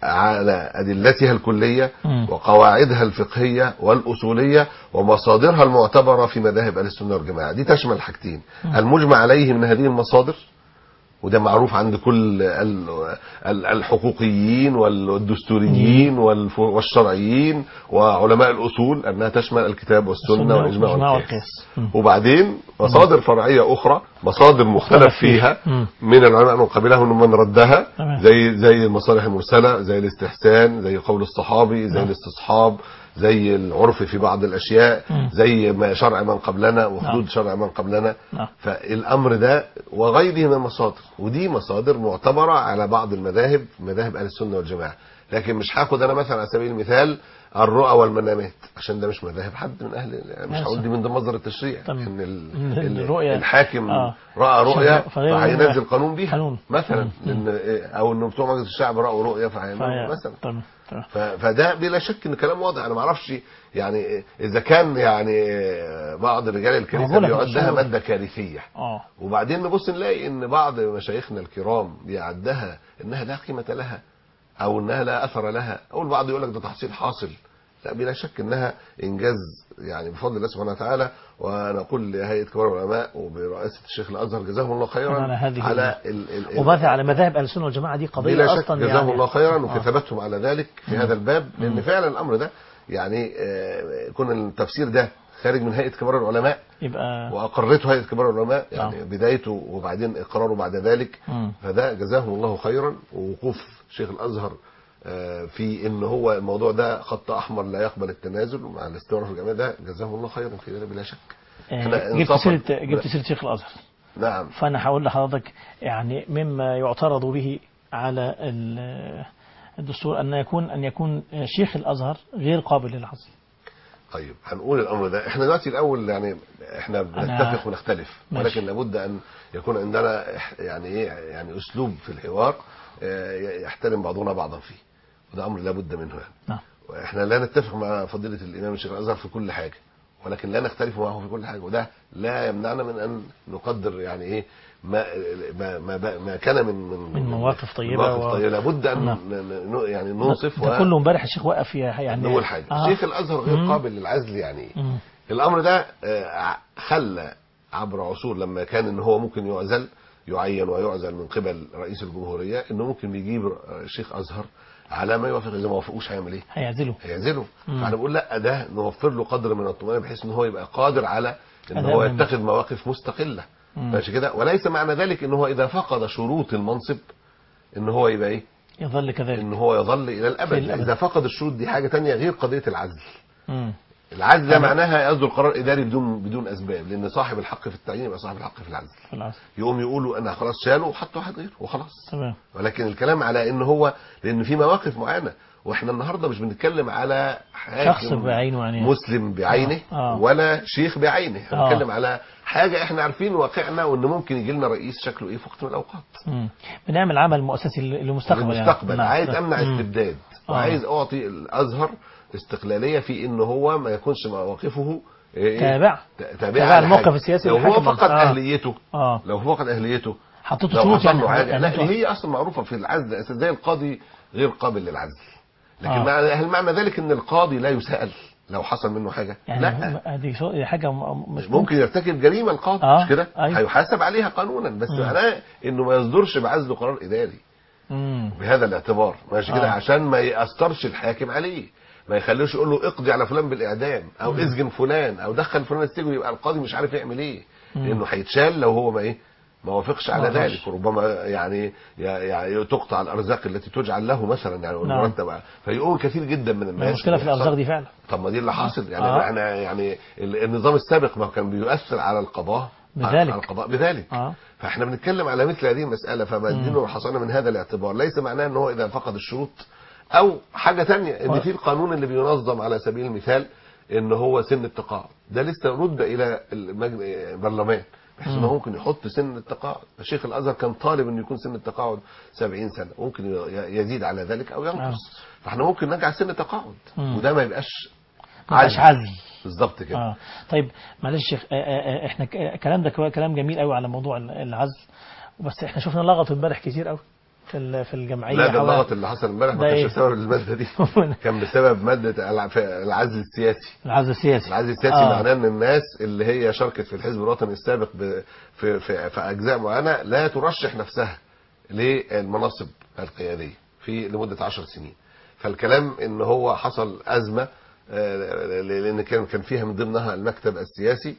على ادلتها الكليه مم. وقواعدها الفقهيه والاصوليه ومصادرها المعتبره في مذاهب اهل السنه والجماعه دي تشمل حاجتين المجمع عليه من هذه المصادر وده معروف عند كل ال- ال- الحقوقيين والدستوريين والف- والشرعيين وعلماء الأصول أنها تشمل الكتاب والسنة السنة والإجماع والإجماع والقياس والقياس. مم. وبعدين مصادر فرعية أخرى مصادر مختلف مختلف فيها. فيها مم. من العلماء من قبلهم ومن ردها تمام. زي زي المصالح المرسلة زي الاستحسان زي قول الصحابي زي نعم. الاستصحاب زي العرف في بعض الأشياء مم. زي ما شرع من قبلنا وحدود نعم. شرع من قبلنا نعم. فالامر ده وغيره من المصادر ودي مصادر معتبره على بعض المذاهب مذاهب اهل السنه والجماعه لكن مش هاخد انا مثلا على سبيل المثال الرؤى والمنامات عشان ده مش مذاهب حد من اهل مش ماشي. هقول دي من ضمن مصدر التشريع تمام. ان ال- إن ال- الرؤية- الحاكم آه. راى رؤيا شوف- فهي- فهينزل قانون بيها قانون. مثلا مم. لان او انه بتوع مجلس الشعب راوا رؤيا فهيعملوا فهي- مثلا تمام تمام ف- فده بلا شك ان كلام واضح انا ما اعرفش يعني اذا كان يعني بعض رجال الكنيسه بقول لك بيعدها الأصول. ماده كارثيه اه وبعدين نبص نلاقي ان بعض مشايخنا الكرام بيعدها انها لا قيمه لها او انها لا اثر لها او البعض يقول لك ده تحصيل حاصل لا بلا شك انها انجاز يعني بفضل الله سبحانه وتعالى ونقول لهيئه كبار العلماء وبرئاسه الشيخ الازهر جزاهم الله خيرا على هذه على ال ال وباث على مذاهب اهل السنه والجماعه دي قضيه بلا شك اصلا جزاهم يعني الله خيرا آه. وكتابتهم على ذلك في هذا الباب لان فعلا الامر ده يعني آه، يكون التفسير ده خارج من هيئه كبار العلماء يبقى واقرته هيئه كبار العلماء يعني نعم. بدايته وبعدين اقراره بعد ذلك مم. فده جزاهم الله خيرا ووقوف شيخ الازهر آه، في ان هو الموضوع ده خط احمر لا يقبل التنازل ومع الاستمرار في الجماعه ده جزاهم الله خيرا في ذلك بلا شك إحنا آه، جبت انصافاً- سيره جبت سيره شيخ الازهر نعم فانا هقول لحضرتك يعني مما يعترض به على ال- الدستور ان يكون ان يكون شيخ الازهر غير قابل للعزل طيب هنقول الامر ده احنا دلوقتي الاول يعني احنا بنتفق ونختلف ماشي. ولكن لابد ان يكون عندنا إح- يعني ايه يعني اسلوب في الحوار آه، يحترم بعضنا بعضا فيه وده امر لابد منه يعني نعم احنا لا نتفق مع فضيله الامام الشيخ الازهر في كل حاجه ولكن لا نختلف معه في كل حاجه وده لا يمنعنا من ان نقدر يعني ايه ما ما ما, ما كان من من, من مواقف طيبة مواقف و- طيبه لابد ان نعم. ن- ن- يعني ننصف ده كله امبارح الشيخ وقف يا- يعني نقول حاجه آه. شيخ الازهر غير مم. قابل للعزل يعني ايه مم. الامر ده آه، خلى عبر عصور لما كان ان هو ممكن يعزل يعين ويعزل من قبل رئيس الجمهوريه انه ممكن بيجيب آه، شيخ ازهر على ما يوافق اذا ما وافقوش هيعمل ايه؟ هيعزله هيعزله مم. فاحنا بنقول لا ده نوفر له قدر من الطمانينه بحيث ان هو يبقى قادر على ان أداء هو مهمته. يتخذ مواقف مستقله مم. ماشي كده وليس معنى ذلك ان هو اذا فقد شروط المنصب ان هو يبقى ايه؟ يظل كذلك ان هو يظل الى الابد في الأبد. اذا فقد الشروط دي حاجه تانية غير قضيه العزل مم. العزل ده أنا- معناها يصدر قرار اداري بدون بدون اسباب لان صاحب الحق في التعيين يبقى صاحب الحق في العزل في العزل يقوم يقولوا انا خلاص شالوا وحطوا واحد غيره وخلاص تمام ولكن الكلام على ان هو لان في مواقف معينه واحنا النهارده مش بنتكلم على حاكم شخص بعينه يعني مسلم بعينه آه. آه. ولا شيخ بعينه احنا آه. بنتكلم على حاجه احنا عارفين واقعنا وان ممكن يجي لنا رئيس شكله ايه في وقت من الاوقات مم. بنعمل عمل مؤسسي للمستقبل المستقبل يعني. نعم. عايز امنع مم. استبداد آه. وعايز اعطي الازهر استقلاليه في ان هو ما يكونش مواقفه إيه؟ تابع ت- تابع تابعه الموقف لحاجة. السياسي لو هو للحاكم. فقد آه. اهليته اه لو هو فقد اهليته حطيته لو شروط حصل يعني له حاجه لا يعني هي اصلا معروفه في العزل أساس زي القاضي غير قابل للعزل لكن آه. مع هل معنى ذلك ان القاضي لا يسال لو حصل منه حاجه يعني لا هذه شو- دي حاجه م- مش ممكن يرتكب جريمه القاضي آه. مش كده أيوة. هيحاسب عليها قانونا بس مم. معناه انه ما يصدرش بعزله قرار اداري مم. بهذا الاعتبار ماشي كده آه. عشان ما يأثرش الحاكم عليه ما يخليش يقول له اقضي على فلان بالاعدام او اسجن فلان او دخل فلان السجن يبقى القاضي مش عارف يعمل ايه مم. لانه هيتشال لو هو ما ايه ما وافقش على ما وافقش. ذلك وربما يعني يعني تقطع الارزاق التي تجعل له مثلا يعني نعم. المرتب فيقوم كثير جدا من الناس المشكله في الارزاق دي فعلا طب ما دي اللي حاصل يعني آه. احنا يعني ال- النظام السابق ما كان بيؤثر على القضاء بذلك. على القضاء بذلك اه فاحنا بنتكلم على مثل هذه المسألة فما مم. الدين حصلنا من هذا الاعتبار ليس معناه ان هو اذا فقد الشروط او حاجة تانية ان و- في القانون اللي بينظم على سبيل المثال ان هو سن التقاعد ده لسه رد الى المجل- البرلمان بحيث انه مم. ممكن يحط سن التقاعد الشيخ الازهر كان طالب انه يكون سن التقاعد 70 سنة ممكن ي- يزيد على ذلك او نعم. ينقص فاحنا ممكن نجعل سن التقاعد مم. وده ما يبقاش ما بقاش عزل بالظبط كده اه طيب معلش يا شيخ آه، آه، آه، احنا ك- الكلام ده كوا- كلام جميل قوي على موضوع ال- العزل بس احنا شفنا لغط امبارح كتير قوي في ال- في الجمعيه لا ده حوالي- اللغط اللي حصل امبارح ده ما كانش إيه؟ بسبب المادة دي كان بسبب مادة الع- العزل السياسي العزل السياسي العزل السياسي آه. معناه ان الناس اللي هي شاركت في الحزب الوطني السابق ب- في, في, في اجزاء معينه لا ترشح نفسها للمناصب القياديه في لمده عشر سنين فالكلام ان هو حصل ازمه آه، لان كان كان فيها من ضمنها المكتب السياسي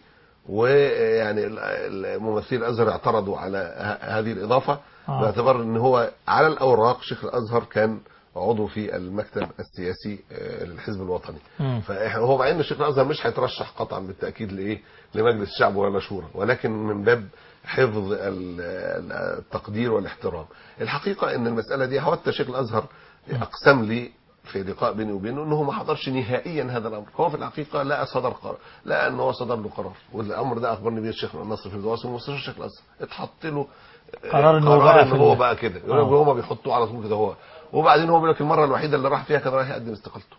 ويعني ال- الممثلين الازهر اعترضوا على ه- هذه الاضافه آه. باعتبار ان هو على الاوراق شيخ الازهر كان عضو في المكتب السياسي آه، للحزب الوطني مم. فهو مع ان الشيخ الازهر مش هيترشح قطعا بالتاكيد لايه لمجلس الشعب ولا شورى ولكن من باب حفظ ال- ال- التقدير والاحترام الحقيقة ان المسألة دي حتى شيخ الازهر اقسم لي في لقاء بيني وبينه انه ما حضرش نهائيا هذا الامر هو في الحقيقه لا صدر قرار لا ان هو صدر له قرار والامر ده اخبرني به الشيخ نصر في الدواصل ومستشار الشيخ الازهر اتحط له قرار إن هو قرار بقى ان في هو ال- بقى كده آه. هو بيحطوه على طول كده هو وبعدين هو بيقول لك المره الوحيده اللي راح فيها كان رايح يقدم استقالته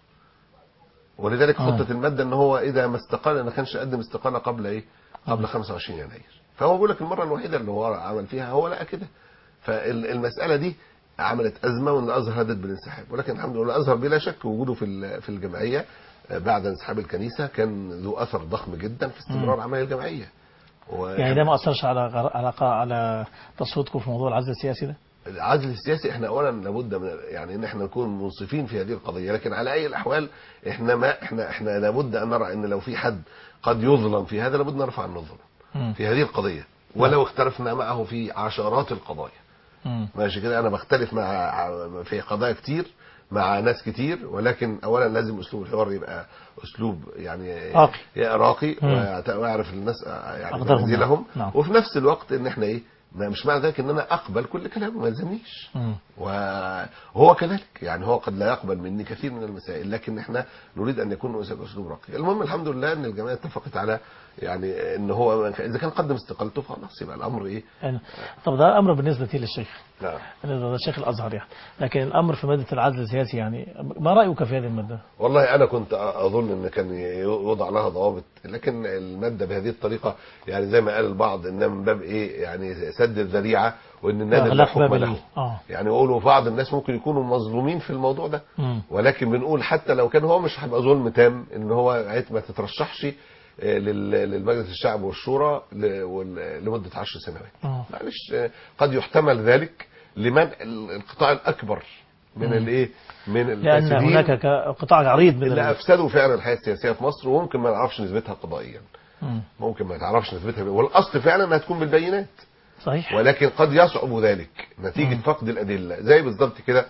ولذلك آه. خطه الماده ان هو اذا ما استقال ما كانش قدم استقاله قبل ايه قبل 25 يناير فهو بيقول لك المره الوحيده اللي هو عمل فيها هو لقى كده فالمساله دي عملت ازمه وان الازهر هدد بالانسحاب ولكن الحمد لله الازهر بلا شك وجوده في ال- في الجمعيه آه، بعد انسحاب الكنيسه كان ذو اثر ضخم جدا في استمرار عمل الجمعيه و- يعني ده ما اثرش على غر- على على تصويتكم في موضوع العزل السياسي ده العزل السياسي احنا اولا لابد من يعني ان احنا نكون منصفين في هذه القضيه لكن على اي الاحوال احنا ما احنا احنا لابد ان نرى ان لو في حد قد يظلم في هذا لابد نرفع النظر مم. في هذه القضيه ولو اختلفنا معه في عشرات القضايا مم. ماشي كده انا بختلف مع في قضايا كتير مع ناس كتير ولكن اولا لازم اسلوب الحوار يبقى اسلوب يعني راقي. راقي مم. ويعت- ويعرف الناس يعني أقدارهم. منازلهم نعم. وفي نفس الوقت ان احنا ايه ما مش معنى ذلك ان انا اقبل كل كلامه ما يلزمنيش مم. وهو كذلك يعني هو قد لا يقبل مني كثير من المسائل لكن احنا نريد ان يكون اسلوب راقي المهم الحمد لله ان الجمعيه اتفقت على يعني ان هو اذا كان قدم استقالته خلاص يبقى الامر ايه يعني طب ده امر بالنسبه لي للشيخ نعم بالنسبه للشيخ الازهر يعني لكن الامر في ماده العزل السياسي يعني ما رايك في هذه الماده؟ والله انا كنت اظن ان كان يوضع لها ضوابط لكن الماده بهذه الطريقه يعني زي ما قال البعض انها من باب ايه يعني سد الذريعه وان النادي لا اغلاق حكم باب له ال- اه يعني يقولوا بعض الناس ممكن يكونوا مظلومين في الموضوع ده مم. ولكن بنقول حتى لو كان هو مش هيبقى ظلم تام ان هو عيت ما تترشحش آه، لل- للمجلس الشعب والشورى ل- وال- لمده 10 سنوات آه. معلش آه، قد يحتمل ذلك لمنع ال- القطاع الاكبر من الايه من لان الفاسدين هناك ك- قطاع عريض من اللي ال- افسدوا فعلا الحياه السياسيه في مصر وممكن ما نعرفش نسبتها قضائيا مم. ممكن ما تعرفش نسبتها والاصل فعلا انها تكون بالبينات صحيح ولكن قد يصعب ذلك نتيجة فقد الأدلة زي بالضبط كده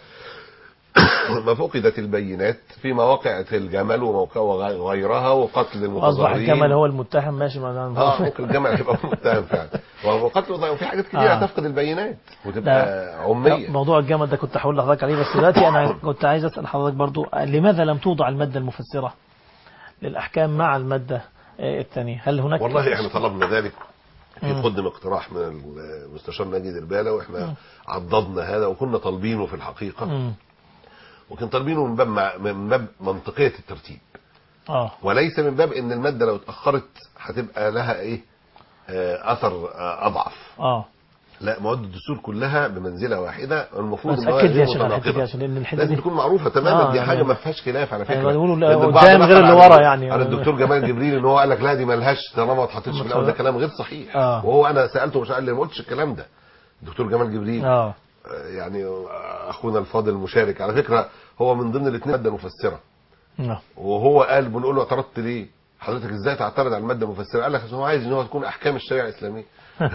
ما فقدت البينات في مواقع الجمل وموقع وغيرها وقتل واصبح المتظاهرين الجمل هو المتهم ماشي ما اه ممكن الجمل يبقى متهم فعلا وقتل المتظاهرين وفي حاجات كتير آه. هتفقد البينات وتبقى لا، عمية موضوع الجمل ده كنت هقول لحضرتك عليه بس دلوقتي انا كنت عايز اسال حضرتك برضو لماذا لم توضع الماده المفسره للاحكام مع الماده آه، الثانيه هل هناك والله احنا طلبنا ذلك في مم. قدم اقتراح من المستشار ناجي دربالة واحنا عضدنا هذا وكنا طالبينه في الحقيقة مم. وكان طالبينه من باب مع- من باب منطقية الترتيب اه وليس من باب ان الماده لو اتاخرت هتبقى لها ايه آه، اثر آه، اضعف اه لا مواد الدستور كلها بمنزله واحده المفروض بس ان هو اكد لي يا غير شيخ على الحته دي متناقضه عشان لان الحته لازم دي تكون معروفه تماما آه، دي يعني- حاجه ما فيهاش خلاف على فكره يعني بيقولوا لا، لأن قدام البعض غير اللي نقل ورا على- يعني. على الدكتور جمال جبريل ان هو قال لك لا دي ملهاش طالما ما اتحطتش في الاول ده كلام غير صحيح آه. وهو انا سالته مش قال لي ما قلتش الكلام ده الدكتور جمال جبريل اه آه، يعني آه، اخونا الفاضل المشارك على فكره هو من ضمن الاثنين ماده مفسره نعم وهو قال بنقول له اعترضت ليه؟ حضرتك ازاي تعترض على الماده المفسره؟ قال لك عشان هو عايز ان هو تكون احكام الشريعه الاسلاميه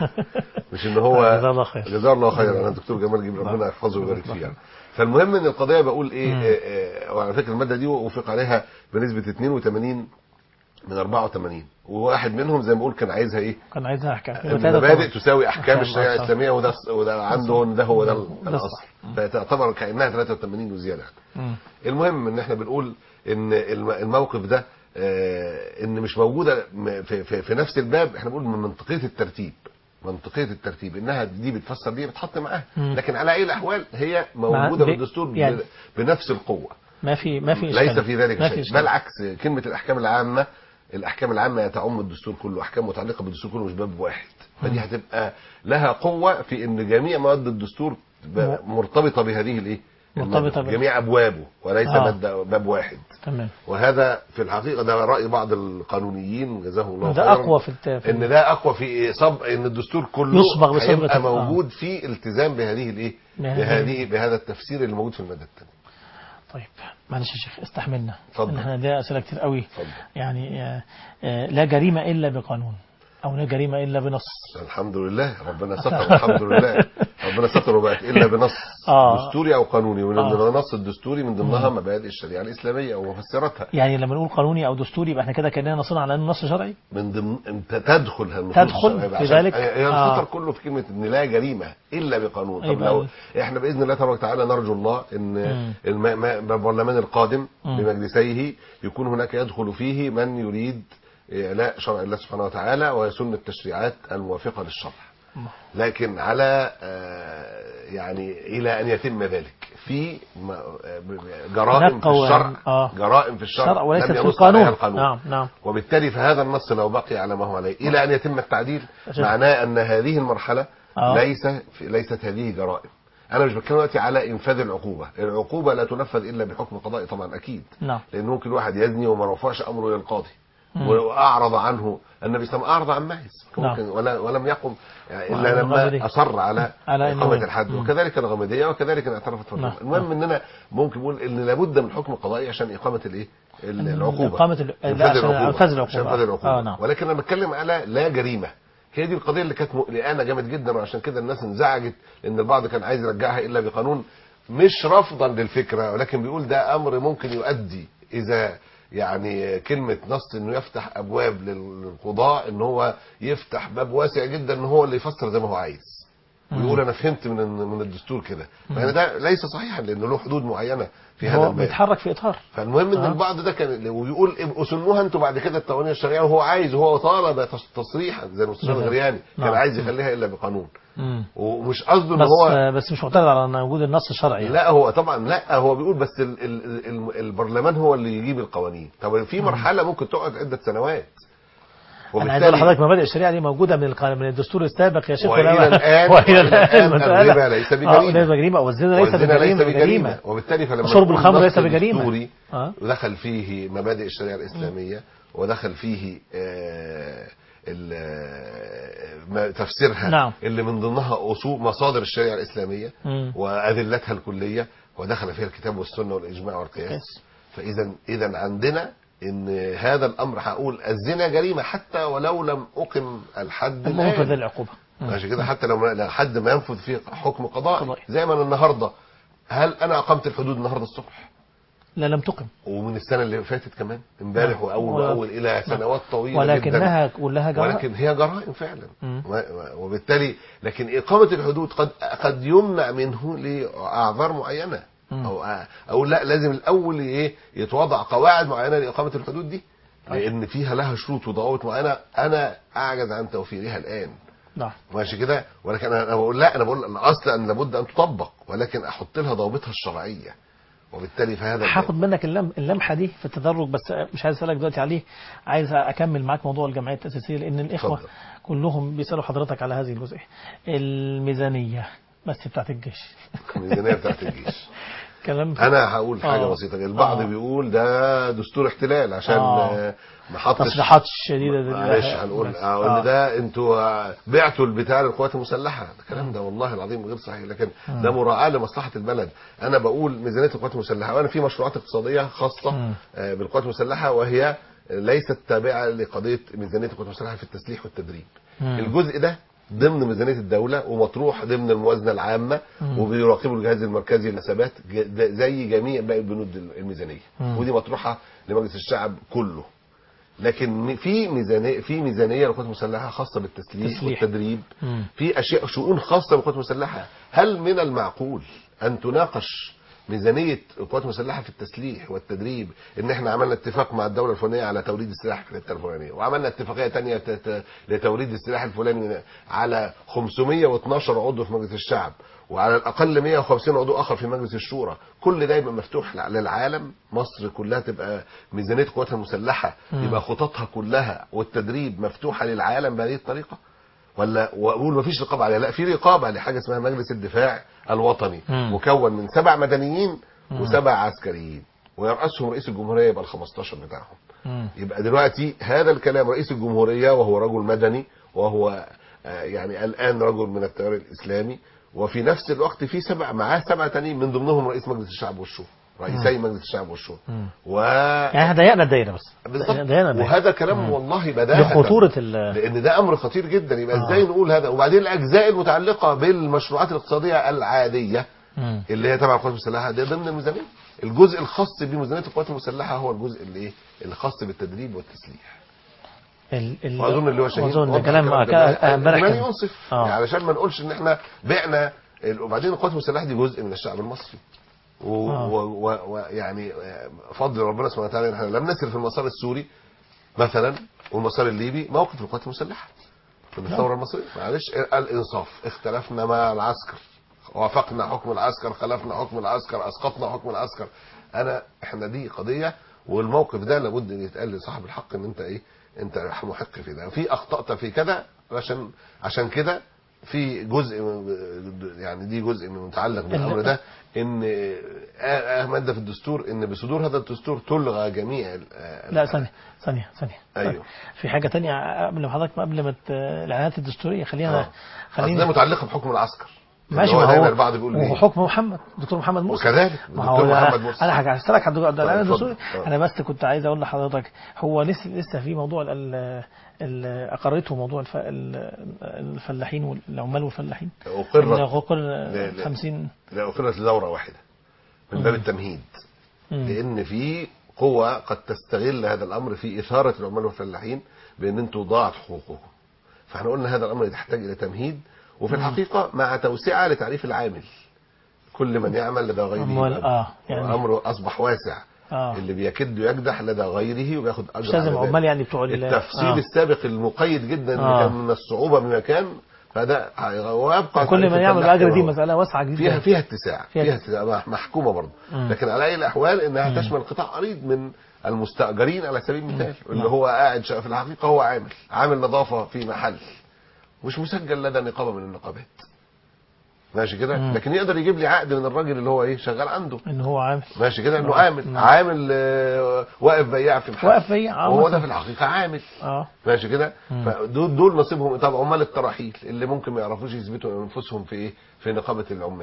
مش ان هو جزاه الله خير. جزاه الله خير انا الدكتور جمال جبريل ربنا يحفظه ويبارك فيه يعني. فالمهم ان القضيه بقول ايه مم. آه، آه، وعلى فكره الماده دي وافق عليها بنسبه 82 من 84 وواحد منهم زي ما بقول كان عايزها ايه؟ كان عايزها احكام المبادئ تساوي احكام أحكام، الشريعه آه، صح. الاسلاميه وده وده عنده ده هو ده ده الاصل الصح. فتعتبر كانها 83 وزياده مم. المهم ان احنا بنقول ان الم- الموقف ده آه، ان مش موجوده م- في, في, في نفس الباب احنا بنقول من منطقيه الترتيب منطقيه الترتيب انها دي بتفسر دي بتحط معاها مم. لكن على اي الاحوال هي موجوده ب- بالدستور ب- يعني- بنفس القوه ما في ما في ليس إشكال. في ذلك ما في شيء إشكال. بل عكس كلمه الاحكام العامه الاحكام العامه تعم الدستور كله احكام متعلقه بالدستور كله مش باب واحد فدي هتبقى لها قوه في ان جميع مواد الدستور ب- مرتبطه بهذه الايه مرتبطة المادة. بال- جميع ابوابه وليس آه. ماده باب واحد تمام وهذا في الحقيقه ده راي بعض القانونيين جزاهم الله ده خيرا اقوى في الت... في ان ده اقوى في صب ان الدستور كله يصبغ بصبغة هيبقى ال- آه. موجود في التزام بهذه الايه بهذه- بهذه بهذا التفسير اللي موجود في الماده الثانيه طيب معلش يا شيخ استحملنا اتفضل. إن احنا ده اسئله كتير قوي اتفضل. يعني آه، آه، لا جريمه الا بقانون او لا جريمه الا بنص الحمد لله ربنا ستر الحمد لله ربنا ستر وبقت الا بنص آه. دستوري او قانوني ومن آه. النص الدستوري من ضمنها مبادئ الشريعه الاسلاميه ومفسراتها يعني لما نقول قانوني او دستوري يبقى احنا كده كاننا نصنا على انه نص شرعي من ضمن انت تدخل هالنصوص تدخل الشرعية في عشان- ذلك؟ هي آه. الخطر كله في كلمه ان لا جريمه الا بقانون طب يبقى- لو احنا باذن الله تبارك وتعالى نرجو الله ان مم. الم- ما- البرلمان القادم مم. بمجلسيه يكون هناك يدخل فيه من يريد اعلاء شرع الله سبحانه وتعالى ويسن التشريعات الموافقه للشرع لكن على آه، يعني الى ان يتم ذلك في م- آه، جرائم هناك في الشرع قوانين. آه. جرائم في الشرع شرع وليست لم في ينص القانون عليها القانون نعم نعم وبالتالي فهذا النص لو بقي على ما هو عليه الى ان يتم التعديل عشان- معناه ان هذه المرحله آه. ليس ليست هذه جرائم انا مش بتكلم دلوقتي على انفاذ العقوبه العقوبه لا تنفذ الا بحكم قضائي طبعا اكيد نعم لان ممكن واحد يزني وما رفعش امره للقاضي مم. واعرض عنه النبي صلى الله عليه وسلم اعرض عن معز نعم. ممكن ولا ولم يقم يعني وعلى الا الغامدية. لما اصر على على إنه- اقامه الحد مم. وكذلك الغامديه وكذلك ان اعترفت نعم. بالرجل المهم اننا ممكن نقول ان لابد من حكم قضائي عشان اقامه الايه ال- العقوبه إقامة ال- لا، إنفاذ عشان العقوبة. إنفاذ العقوبة. عشان إنفاذ العقوبة آه، نعم. ولكن انا بتكلم على لا جريمه هي دي القضيه اللي كانت مقلقانه جامد جدا وعشان كده الناس انزعجت لان البعض كان عايز يرجعها الا بقانون مش رفضا للفكره ولكن بيقول ده امر ممكن يؤدي اذا يعني كلمه نص انه يفتح ابواب للقضاء ان هو يفتح باب واسع جدا ان هو اللي يفسر زي ما هو عايز ويقول انا فهمت من من الدستور كده يعني ده ليس صحيحا لانه له حدود معينه في هذا هو الباب بيتحرك في اطار فالمهم ان آه. البعض ده كان ويقول ابقوا سنوها انتوا بعد كده التقوانين الشرعيه وهو عايز وهو طالب تص- تصريحا زي المستشار نعم. الغرياني كان نعم. عايز يخليها الا بقانون مم. ومش قصده ان بس هو بس مش معترض على ان وجود النص الشرعي يعني. لا هو طبعا لا هو بيقول بس ال ال ال البرلمان هو اللي يجيب القوانين طب في مرحله ممكن تقعد عده سنوات انا عايز اقول لحضرتك مبادئ الشريعه دي موجوده من الق- من الدستور السابق يا شيخ وإلى ولا- الآن- والى وإلى الآن المسألة- الربا ليس بجريمة. آه، ليس بجريمه والزنا ليس والزنا ليس بجريمه بجريمه وبالتالي فلما وشرب يكون الخمر نص ليس بجريمة. دستوري آه. ودخل فيه مبادئ الشريعه الاسلاميه ودخل فيه آه، ال- آه، ما- تفسيرها نعم. اللي من ضمنها اصول مصادر الشريعه الاسلاميه مم. وادلتها الكليه ودخل فيها الكتاب والسنه والاجماع والقياس كويس. فاذا اذا عندنا ان هذا الامر هقول الزنا جريمه حتى ولو لم اقم الحد المهم في الآن. العقوبه مم. عشان كده حتى لو لو حد ما ينفذ فيه حكم قضائي قضائي. زي ما انا النهارده هل انا اقمت الحدود النهارده الصبح لا لم تقم ومن السنه اللي فاتت كمان امبارح نعم. واول و- واول الى سنوات طويله ولكنها جدا كلها جرائم ولكن هي جرائم فعلا مم. و- و- وبالتالي لكن اقامه الحدود قد قد يمنع منه لاعذار معينه مم. او او لا لازم الاول ايه يتوضع قواعد معينه لاقامه الحدود دي لان فيها لها شروط وضوابط معينه انا اعجز عن توفيرها الان نعم ماشي كده ولكن انا أنا بقول لا انا بقول الاصل ان لابد ان تطبق ولكن احط لها ضوابطها الشرعيه وبالتالي فهذا هاخد منك اللم اللمحه دي في التدرج بس مش عايز اسالك دلوقتي عليه عايز اكمل معاك موضوع الجمعيه التاسيسيه لان الاخوه اتفضل. كلهم بيسالوا حضرتك على هذه الجزئيه الميزانيه بس بتاعت الجيش الميزانيه بتاعت الجيش كلام انا هقول حاجه آه. بسيطه البعض آه. بيقول ده دستور احتلال عشان آه. آه. ما حطش تصريحات شديده دي. معلش هنقول بس. آه. آه. ان ده انتوا آه، بعتوا البتاع للقوات المسلحه الكلام ده والله العظيم غير صحيح لكن ده مراعاه لمصلحه البلد انا بقول ميزانيه القوات المسلحه وانا في مشروعات اقتصاديه خاصه مم. آه، بالقوات المسلحه وهي ليست تابعه لقضيه ميزانيه القوات المسلحه في التسليح والتدريب مم. الجزء ده ضمن ميزانيه الدوله ومطروح ضمن الموازنه العامه مم. وبيراقبه الجهاز المركزي للحسابات ج- ده زي جميع باقي البنود الميزانيه مم. ودي مطروحه لمجلس الشعب كله لكن م- في ميزانيه في ميزانيه للقوات المسلحه خاصه بالتسليح تسليح. والتدريب مم. في اشياء شؤون خاصه بالقوات المسلحه هل من المعقول ان تناقش ميزانيه القوات المسلحه في التسليح والتدريب ان احنا عملنا اتفاق مع الدوله الفلانيه على توريد السلاح في الحته الفلانيه وعملنا اتفاقيه تانية ت- ت- لتوريد السلاح الفلاني على 512 عضو في مجلس الشعب وعلى الاقل 150 عضو اخر في مجلس الشورى كل ده يبقى مفتوح للعالم مصر كلها تبقى ميزانيه قواتها المسلحه مم. يبقى خططها كلها والتدريب مفتوحه للعالم بهذه الطريقه ولا واقول مفيش رقابه عليها لا في رقابه لحاجه اسمها مجلس الدفاع الوطني مم. مكون من سبع مدنيين مم. وسبع عسكريين ويرأسهم رئيس الجمهوريه يبقى ال 15 بتاعهم مم. يبقى دلوقتي هذا الكلام رئيس الجمهوريه وهو رجل مدني وهو آه، يعني الان رجل من التيار الاسلامي وفي نفس الوقت في سبع معاه سبعه تانيين من ضمنهم رئيس مجلس الشعب والشورى رئيسي مجلس الشعب والشورى مم. و يعني احنا ضيقنا الدايره بس بالظبط ضيقنا الدايره وهذا كلام والله بداهة لخطوره ال لان ده امر خطير جدا يبقى آه. ازاي نقول هذا وبعدين الاجزاء المتعلقه بالمشروعات الاقتصاديه العاديه مم. اللي هي تبع القوات المسلحه ده ضمن الميزانيه الجزء الخاص بميزانيه القوات المسلحه هو الجزء اللي ايه الخاص بالتدريب والتسليح ال- ال- واظن اللي هو شهيد اظن وضح كلام الكلام آه، ده. كا- آه، امبارح كمان كان- ينصف آه. يعني علشان ما نقولش ان احنا بعنا ال- وبعدين القوات المسلحه دي جزء من الشعب المصري ويعني آه. و و و يعني فضل ربنا سبحانه وتعالى ان احنا لم نسر في المسار السوري مثلا والمسار الليبي موقف القوات المسلحه في الثوره المصريه معلش الانصاف اختلفنا مع العسكر وافقنا حكم العسكر خلفنا حكم العسكر اسقطنا حكم العسكر انا احنا دي قضيه والموقف ده لابد ان يتقال لصاحب الحق ان انت ايه انت محق في ده في اخطات في كذا عشان عشان كده في جزء من- يعني دي جزء من متعلق بالامر ده ان آه، آه، ماده في الدستور ان بصدور هذا الدستور تلغى جميع ال- آه، لا ثانيه ثانيه ثانيه أيوه. في حاجه تانية قبل ما حضرتك قبل ما ت- الاعلانات الدستوريه خلينا آه. أصل ده خلينا متعلقه بحكم العسكر ماشي اللي ما دايما هو البعض بيقول ليه وهو حكم محمد دكتور محمد مرسي وكذلك ما هو الدكتور محمد انا مرسي انا هسالك عن الدكتور- الاعلان اتفضل. الدستوري آه. انا بس كنت عايز اقول لحضرتك هو لسه لسه في موضوع ال- ال- ال- اقرته موضوع الف- ال- الفلاحين والعمال والفلاحين أقرت إن أقر لا، لا. 50 لا أقرت لدورة واحدة من باب مم. التمهيد مم. لأن في قوة قد تستغل هذا الأمر في إثارة العمال والفلاحين بأن أنتوا ضاعت حقوقكم فاحنا قلنا هذا الأمر يحتاج إلى تمهيد وفي الحقيقة مع توسعة لتعريف العامل كل من يعمل لدى غيره أموال- يبقى آه، يعني- أمره أصبح واسع اه اللي بيكد يجدح لدى غيره وبياخد أجر مش لازم على ذلك. عمال يعني بتوع ال- التفصيل آه. السابق المقيد جدا اللي آه. كان من الصعوبة بمكان فده ويبقى كل تعريف من يعمل الفلاح باجر دي كما هو. مساله واسعه جدا فيها فيها اتساع فيها فيها اتساع مح- محكومه برضه مم. لكن على اي الاحوال انها مم. تشمل قطاع عريض من المستاجرين على سبيل المثال اللي هو قاعد شا- في الحقيقه هو عامل عامل نظافه في محل مش مسجل لدى نقابه من النقابات ماشي كده مم. لكن يقدر يجيب لي عقد من الراجل اللي هو ايه شغال عنده ان هو عامل ماشي كده انه آه. عامل نعم. عامل آه، واقف بياع في محل واقف بياع، آه، وهو ده مثلا. في الحقيقه عامل اه ماشي كده مم. فدول دول نصيبهم طب عمال التراحيل اللي ممكن ما يعرفوش يثبتوا انفسهم في ايه في نقابه العمال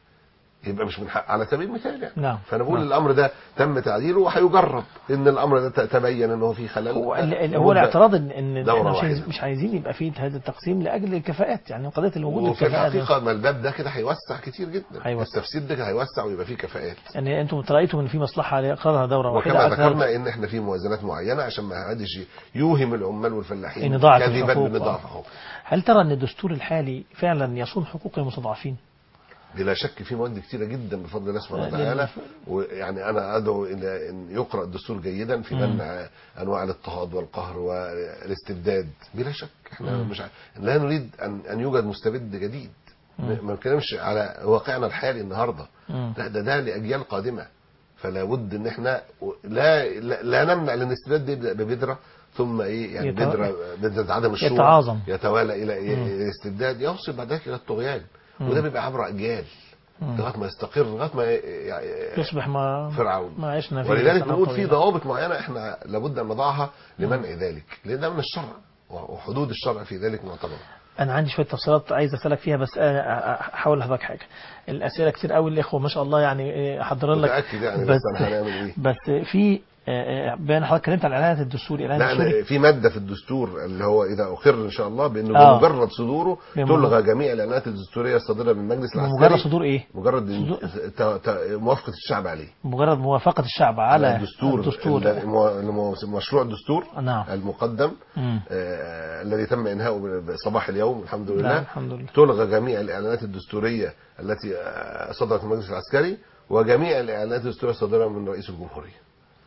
يبقى مش من حق على سبيل المثال يعني نعم. فانا بقول نعم. الامر ده تم تعديله وهيجرب ان الامر ده ت- تبين ان هو فيه خلل هو ال- ال- لابد- هو الاعتراض ان ان دورة احنا مش واحدة. عايز- مش عايزين يبقى فيه هذا التقسيم لاجل الكفاءات يعني قضيه الوجود وفي الكفاءات الحقيقه ما الباب ده كده هيوسع كتير جدا هيوسع. التفسير ده كده هيوسع ويبقى فيه كفاءات يعني انتم رايتم ان في مصلحه لاقرارها دوره واحده وكما أكثر ذكرنا ان احنا في موازنات معينه عشان ما حدش يوهم العمال والفلاحين إن ضاعت كذبا الحقوق. بان ضاعت آه. حقوق هل ترى ان الدستور الحالي فعلا يصون حقوق المستضعفين؟ بلا شك في مواد كتيرة جدا بفضل الله سبحانه آه، وتعالى لأن- ويعني انا ادعو الى ان يقرا الدستور جيدا في مم. منع انواع الاضطهاد والقهر والاستبداد بلا شك احنا مم. مش ع... لا نريد ان ان يوجد مستبد جديد مم. ما ما بنتكلمش على واقعنا الحالي النهارده مم. لا ده ده لاجيال قادمه فلا بد ان احنا لا لا, لا نمنع لان الاستبداد يبدا ببذره ثم ايه يعني يتو- بذره بذره عدم الشورى يتعاظم. يتوالى الى إيه مم. الاستبداد يوصل بعد ذلك الى الطغيان مم. وده بيبقى عبر اجيال مم. لغايه ما يستقر لغايه ما يعني يصبح ما فرعون ما عشنا فيه ولذلك سنوات بنقول في طويلة. ضوابط معينه احنا لابد ان نضعها لمنع ذلك لان ده من الشرع وحدود الشرع في ذلك معتبره انا عندي شويه تفصيلات عايز اسالك فيها بس انا احاول لحضرتك حاجه الاسئله كتير قوي الاخوه ما شاء الله يعني إيه، احضر لك متاكد يعني بس انا هنعمل ايه بس في آه، آه، بين حضرتك اتكلمت على الاعلان الدستوري الاعلان لا الدستوري أنا في ماده في الدستور اللي هو اذا اقر ان شاء الله بانه آه. بمجرد صدوره بمجرد- تلغى جميع الاعلانات الدستوريه الصادره من المجلس العسكري بمجرد صدور ايه؟ مجرد صدور- ت- ت- موافقه الشعب عليه مجرد موافقه الشعب على الدستور الدستور الم- الم- مشروع الدستور نعم المقدم مم. آه، الذي تم انهاؤه بصباح اليوم الحمد نعم لله الحمد لله تلغى جميع الاعلانات الدستوريه التي آه، صدرت من المجلس العسكري وجميع الاعلانات الدستوريه الصادره من رئيس الجمهوريه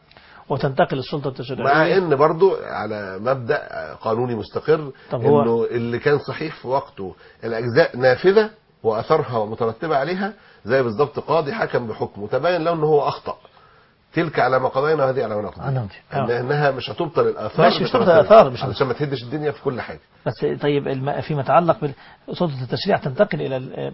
وتنتقل السلطه مع التشريعيه ان برضو على مبدا آه، قانوني مستقر طب هو- انه اللي كان صحيح في وقته الاجزاء نافذه واثرها مترتبه عليها زي بالضبط قاضي حكم بحكم وتبين له انه هو اخطا تلك على ما قضينا وهذه على ما على نقضي ما قضينا. آه. انها مش هتبطل الاثار ماشي، مش هتبطل بتاعت- الآثار، مش علشان ما تهدش الدنيا في كل حاجه بس طيب الم- فيما يتعلق بسلطه التشريع تنتقل الى ال-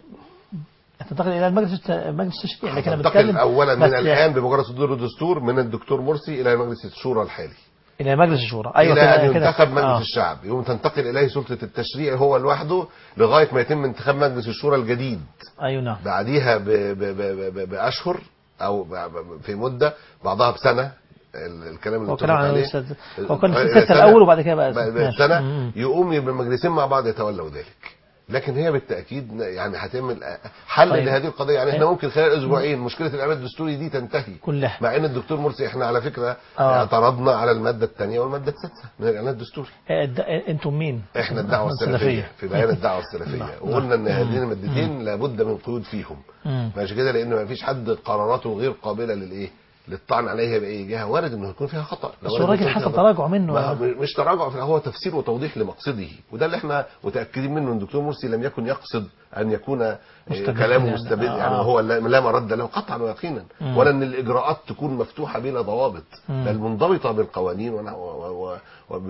تنتقل الى المجلس الت- مجلس التشريع لكن انا تنتقل بتكلم اولا من بس الان بمجرد صدور الدستور من الدكتور مرسي الى مجلس الشورى الحالي الى مجلس الشورى ايوه الى ان كده كده ينتخب مجلس آه. الشعب يوم تنتقل اليه سلطه التشريع هو لوحده لغايه ما يتم انتخاب مجلس الشورى الجديد ايوه نعم بعديها ب- ب- ب- ب- باشهر او ب- ب- في مده بعضها بسنه ال- الكلام اللي هو اتفق كلام عن عليه الأستاذ هو كان في آه، ستة سنة- الأول وبعد كده بقى بقى ماشي. سنه مم. يقوم يبقى المجلسين مع بعض يتولوا ذلك لكن هي بالتاكيد يعني هتعمل حل طيب. لهذه القضيه يعني احنا ممكن خلال اسبوعين مشكله الاعلان الدستوري دي تنتهي كلها مع ان الدكتور مرسي احنا على فكره آه. اعترضنا على الماده الثانيه والماده السادسه من الاعلان الدستوري آه، د- آه، انتم مين؟ احنا الدعوه السلفيه في بيان الدعوه السلفيه وقلنا ان هذين المادتين لابد من قيود فيهم مم. ماشي كده لان ما فيش حد قراراته غير قابله للايه للطعن عليها باي جهه وارد انه يكون فيها خطا بس لو هو وارد الراجل يكون فيها حصل خطأ. تراجع منه ما مش تراجع في- هو تفسير وتوضيح لمقصده وده اللي احنا متاكدين منه ان الدكتور مرسي لم يكن يقصد ان يكون آه، مستبد كلامه يعني. مستبد آه. يعني وهو لا لا مرد له قطعا ويقينا مم. ولا ان الاجراءات تكون مفتوحه بلا ضوابط مم. بل منضبطه بالقوانين ون- و- و-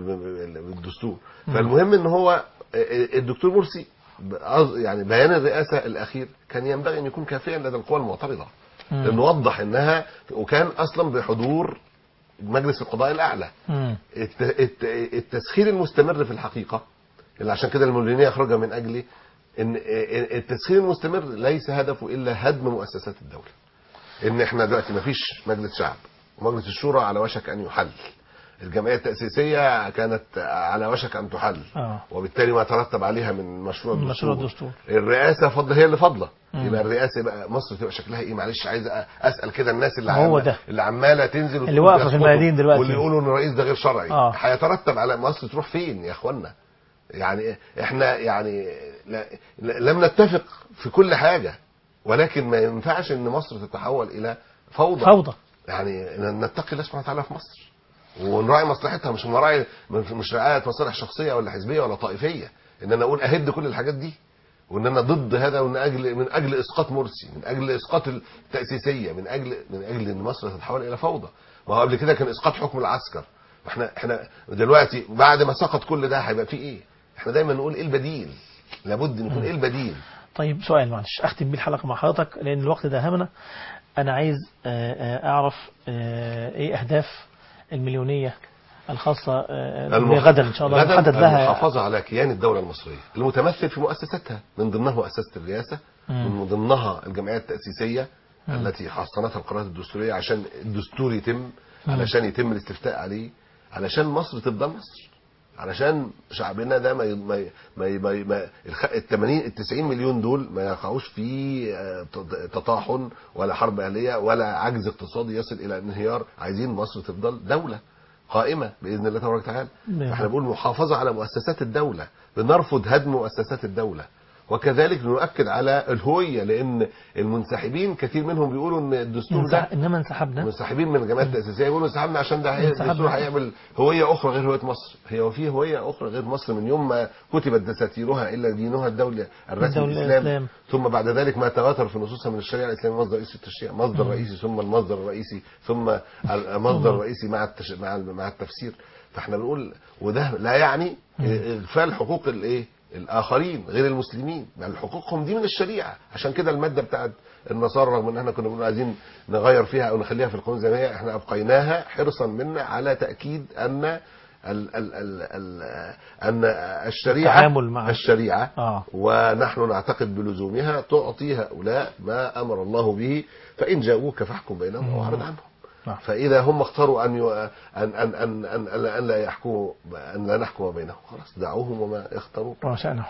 وبالدستور فالمهم ان هو الدكتور مرسي بأز- يعني بيان الرئاسه الاخير كان ينبغي ان يكون كافيا لدى القوى المعترضه مم. لانه وضح انها وكان اصلا بحضور مجلس القضاء الاعلى مم. الت- الت- التسخير المستمر في الحقيقه اللي عشان كده المولينيه اخرجها من اجله ان التسخير المستمر ليس هدفه الا هدم مؤسسات الدوله ان احنا دلوقتي ما فيش مجلس شعب ومجلس الشورى على وشك ان يحل الجمعيه التاسيسيه كانت على وشك ان تحل آه. وبالتالي ما ترتب عليها من مشروع من الدستور, مشروع الدستور. الرئاسه فضل هي اللي فاضله مم. يبقى الرئاسه بقى مصر تبقى شكلها ايه معلش عايز أ- اسال كده الناس اللي هو عم- ده. اللي عماله تنزل اللي وتقول واقفة في يسقطوا الميادين دلوقتي. واللي يقولوا ان الرئيس ده غير شرعي آه. هيترتب على مصر تروح فين يا اخوانا يعني احنا يعني لا لا- لم نتفق في كل حاجه ولكن ما ينفعش ان مصر تتحول الى فوضى فوضى يعني نتقي الله سبحانه وتعالى في مصر ونراعي مصلحتها مش نراعي مش رعايه مصالح شخصيه ولا حزبيه ولا طائفيه ان انا اقول اهد كل الحاجات دي وان انا ضد هذا ومن اجل من اجل اسقاط مرسي من اجل اسقاط التاسيسيه من اجل من اجل ان مصر تتحول الى فوضى ما هو قبل كده كان اسقاط حكم العسكر احنا احنا دلوقتي بعد ما سقط كل ده هيبقى في ايه احنا دايما نقول ايه البديل لابد ان يكون ايه البديل طيب سؤال معلش اختم بيه الحلقه مع حضرتك لان الوقت ده همنا انا عايز آه، آه، اعرف آه، ايه اهداف المليونيه الخاصه آه، المح- غدا ان شاء الله غدا محدد لها المحافظة على كيان الدولة المصرية المتمثل في مؤسساتها من ضمنها مؤسسة الرئاسة مم. من ضمنها الجمعية التأسيسية التي حصنتها القرارات الدستورية عشان الدستور يتم علشان يتم الاستفتاء عليه علشان مصر تفضل مصر علشان شعبنا ده ما ي- ما ي- ما ي- ما, ي- ما ال 80 ال 90 مليون دول ما يقعوش في آه، تط- تطاحن ولا حرب اهليه ولا عجز اقتصادي يصل الى انهيار عايزين مصر تفضل دوله قائمه باذن الله تبارك وتعالى نعم. احنا بنقول محافظه على مؤسسات الدوله بنرفض هدم مؤسسات الدوله وكذلك نؤكد على الهويه لان المنسحبين كثير منهم بيقولوا ان الدستور ده انسح- انما انسحبنا منسحبين من الجمعيات التاسيسيه يقولوا انسحبنا عشان ده هي- انسحبنا. الدستور هيعمل هويه اخرى غير هويه مصر هي وفي هويه اخرى غير مصر من يوم ما كتبت دساتيرها الا دينها الدوله الرسمي الدولة الاسلام الإسلام. ثم بعد ذلك ما تواتر في نصوصها من الشريعه الاسلاميه مصدر رئيسي التشريع مصدر رئيسي ثم المصدر الرئيسي ثم المصدر الرئيسي مع التش... مع ال- مع التفسير فاحنا بنقول وده لا يعني اغفال حقوق الايه الاخرين غير المسلمين بل حقوقهم دي من الشريعه عشان كده الماده بتاعت النصارى رغم ان احنا كنا بنقول عايزين نغير فيها او نخليها في القانون زي ما هي احنا ابقيناها حرصا منا على تاكيد ان ال ال ال ال ان الشريعه التعامل مع- الشريعه آه. ونحن نعتقد بلزومها تعطي هؤلاء ما امر الله به فان جاءوك فاحكم بينهم واعرض عنهم نعم. فاذا هم اختاروا ان يو... ان ان ان ان, أن, أن لا يحكموا ان لا نحكم بينهم خلاص دعوهم وما يختاروا وما شأنه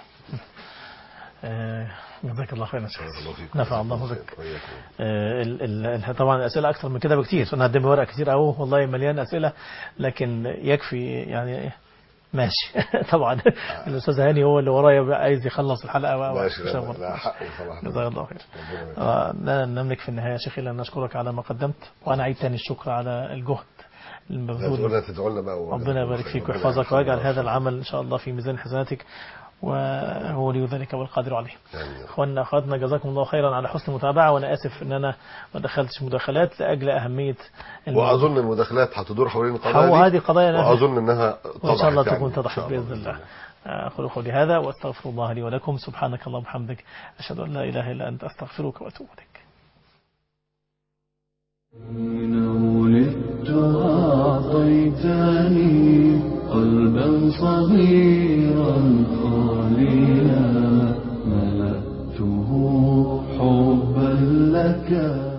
آه، جزاك الله خيرا شيخ. الله فيكم. نفع الله بك وإياكم. آه، ال- ال- ال- طبعا الاسئله اكثر من كده بكتير انا قدامي ورق كتير قوي والله مليان اسئله لكن يكفي يعني ماشي طبعا الاستاذ هاني هو اللي ورايا بقى عايز يخلص الحلقه و- ماشي عشان لا, برضه. لا حقه صراحه جزاك الله خير ربنا يبارك. آه، لا نملك في النهايه يا شيخ الا ان نشكرك على ما قدمت وانا اعيد تاني الشكر على الجهد لا المبذول تقولنا تدعوا لنا بقى ربنا يبارك فيك ربنا ويحفظك يحفظك. ويجعل هذا العمل ان شاء الله في ميزان حسناتك وهو ولي ذلك والقادر عليه آمين. اخواننا اخواتنا جزاكم الله خيرا على حسن المتابعه وانا اسف ان انا ما دخلتش مداخلات لاجل اهميه الموضوع. واظن المداخلات هتدور حوالين القضايا هو دي هذه قضايا لها- واظن انها وان شاء الله اتضحت تكون يعني. إن تضحت شاء باذن الله اقول قولي هذا واستغفر الله لي ولكم سبحانك اللهم وبحمدك اشهد ان لا اله الا انت استغفرك واتوب اليك حين ولدت أعطيتني قلبا صغيرا خاليا ملأته حبا لك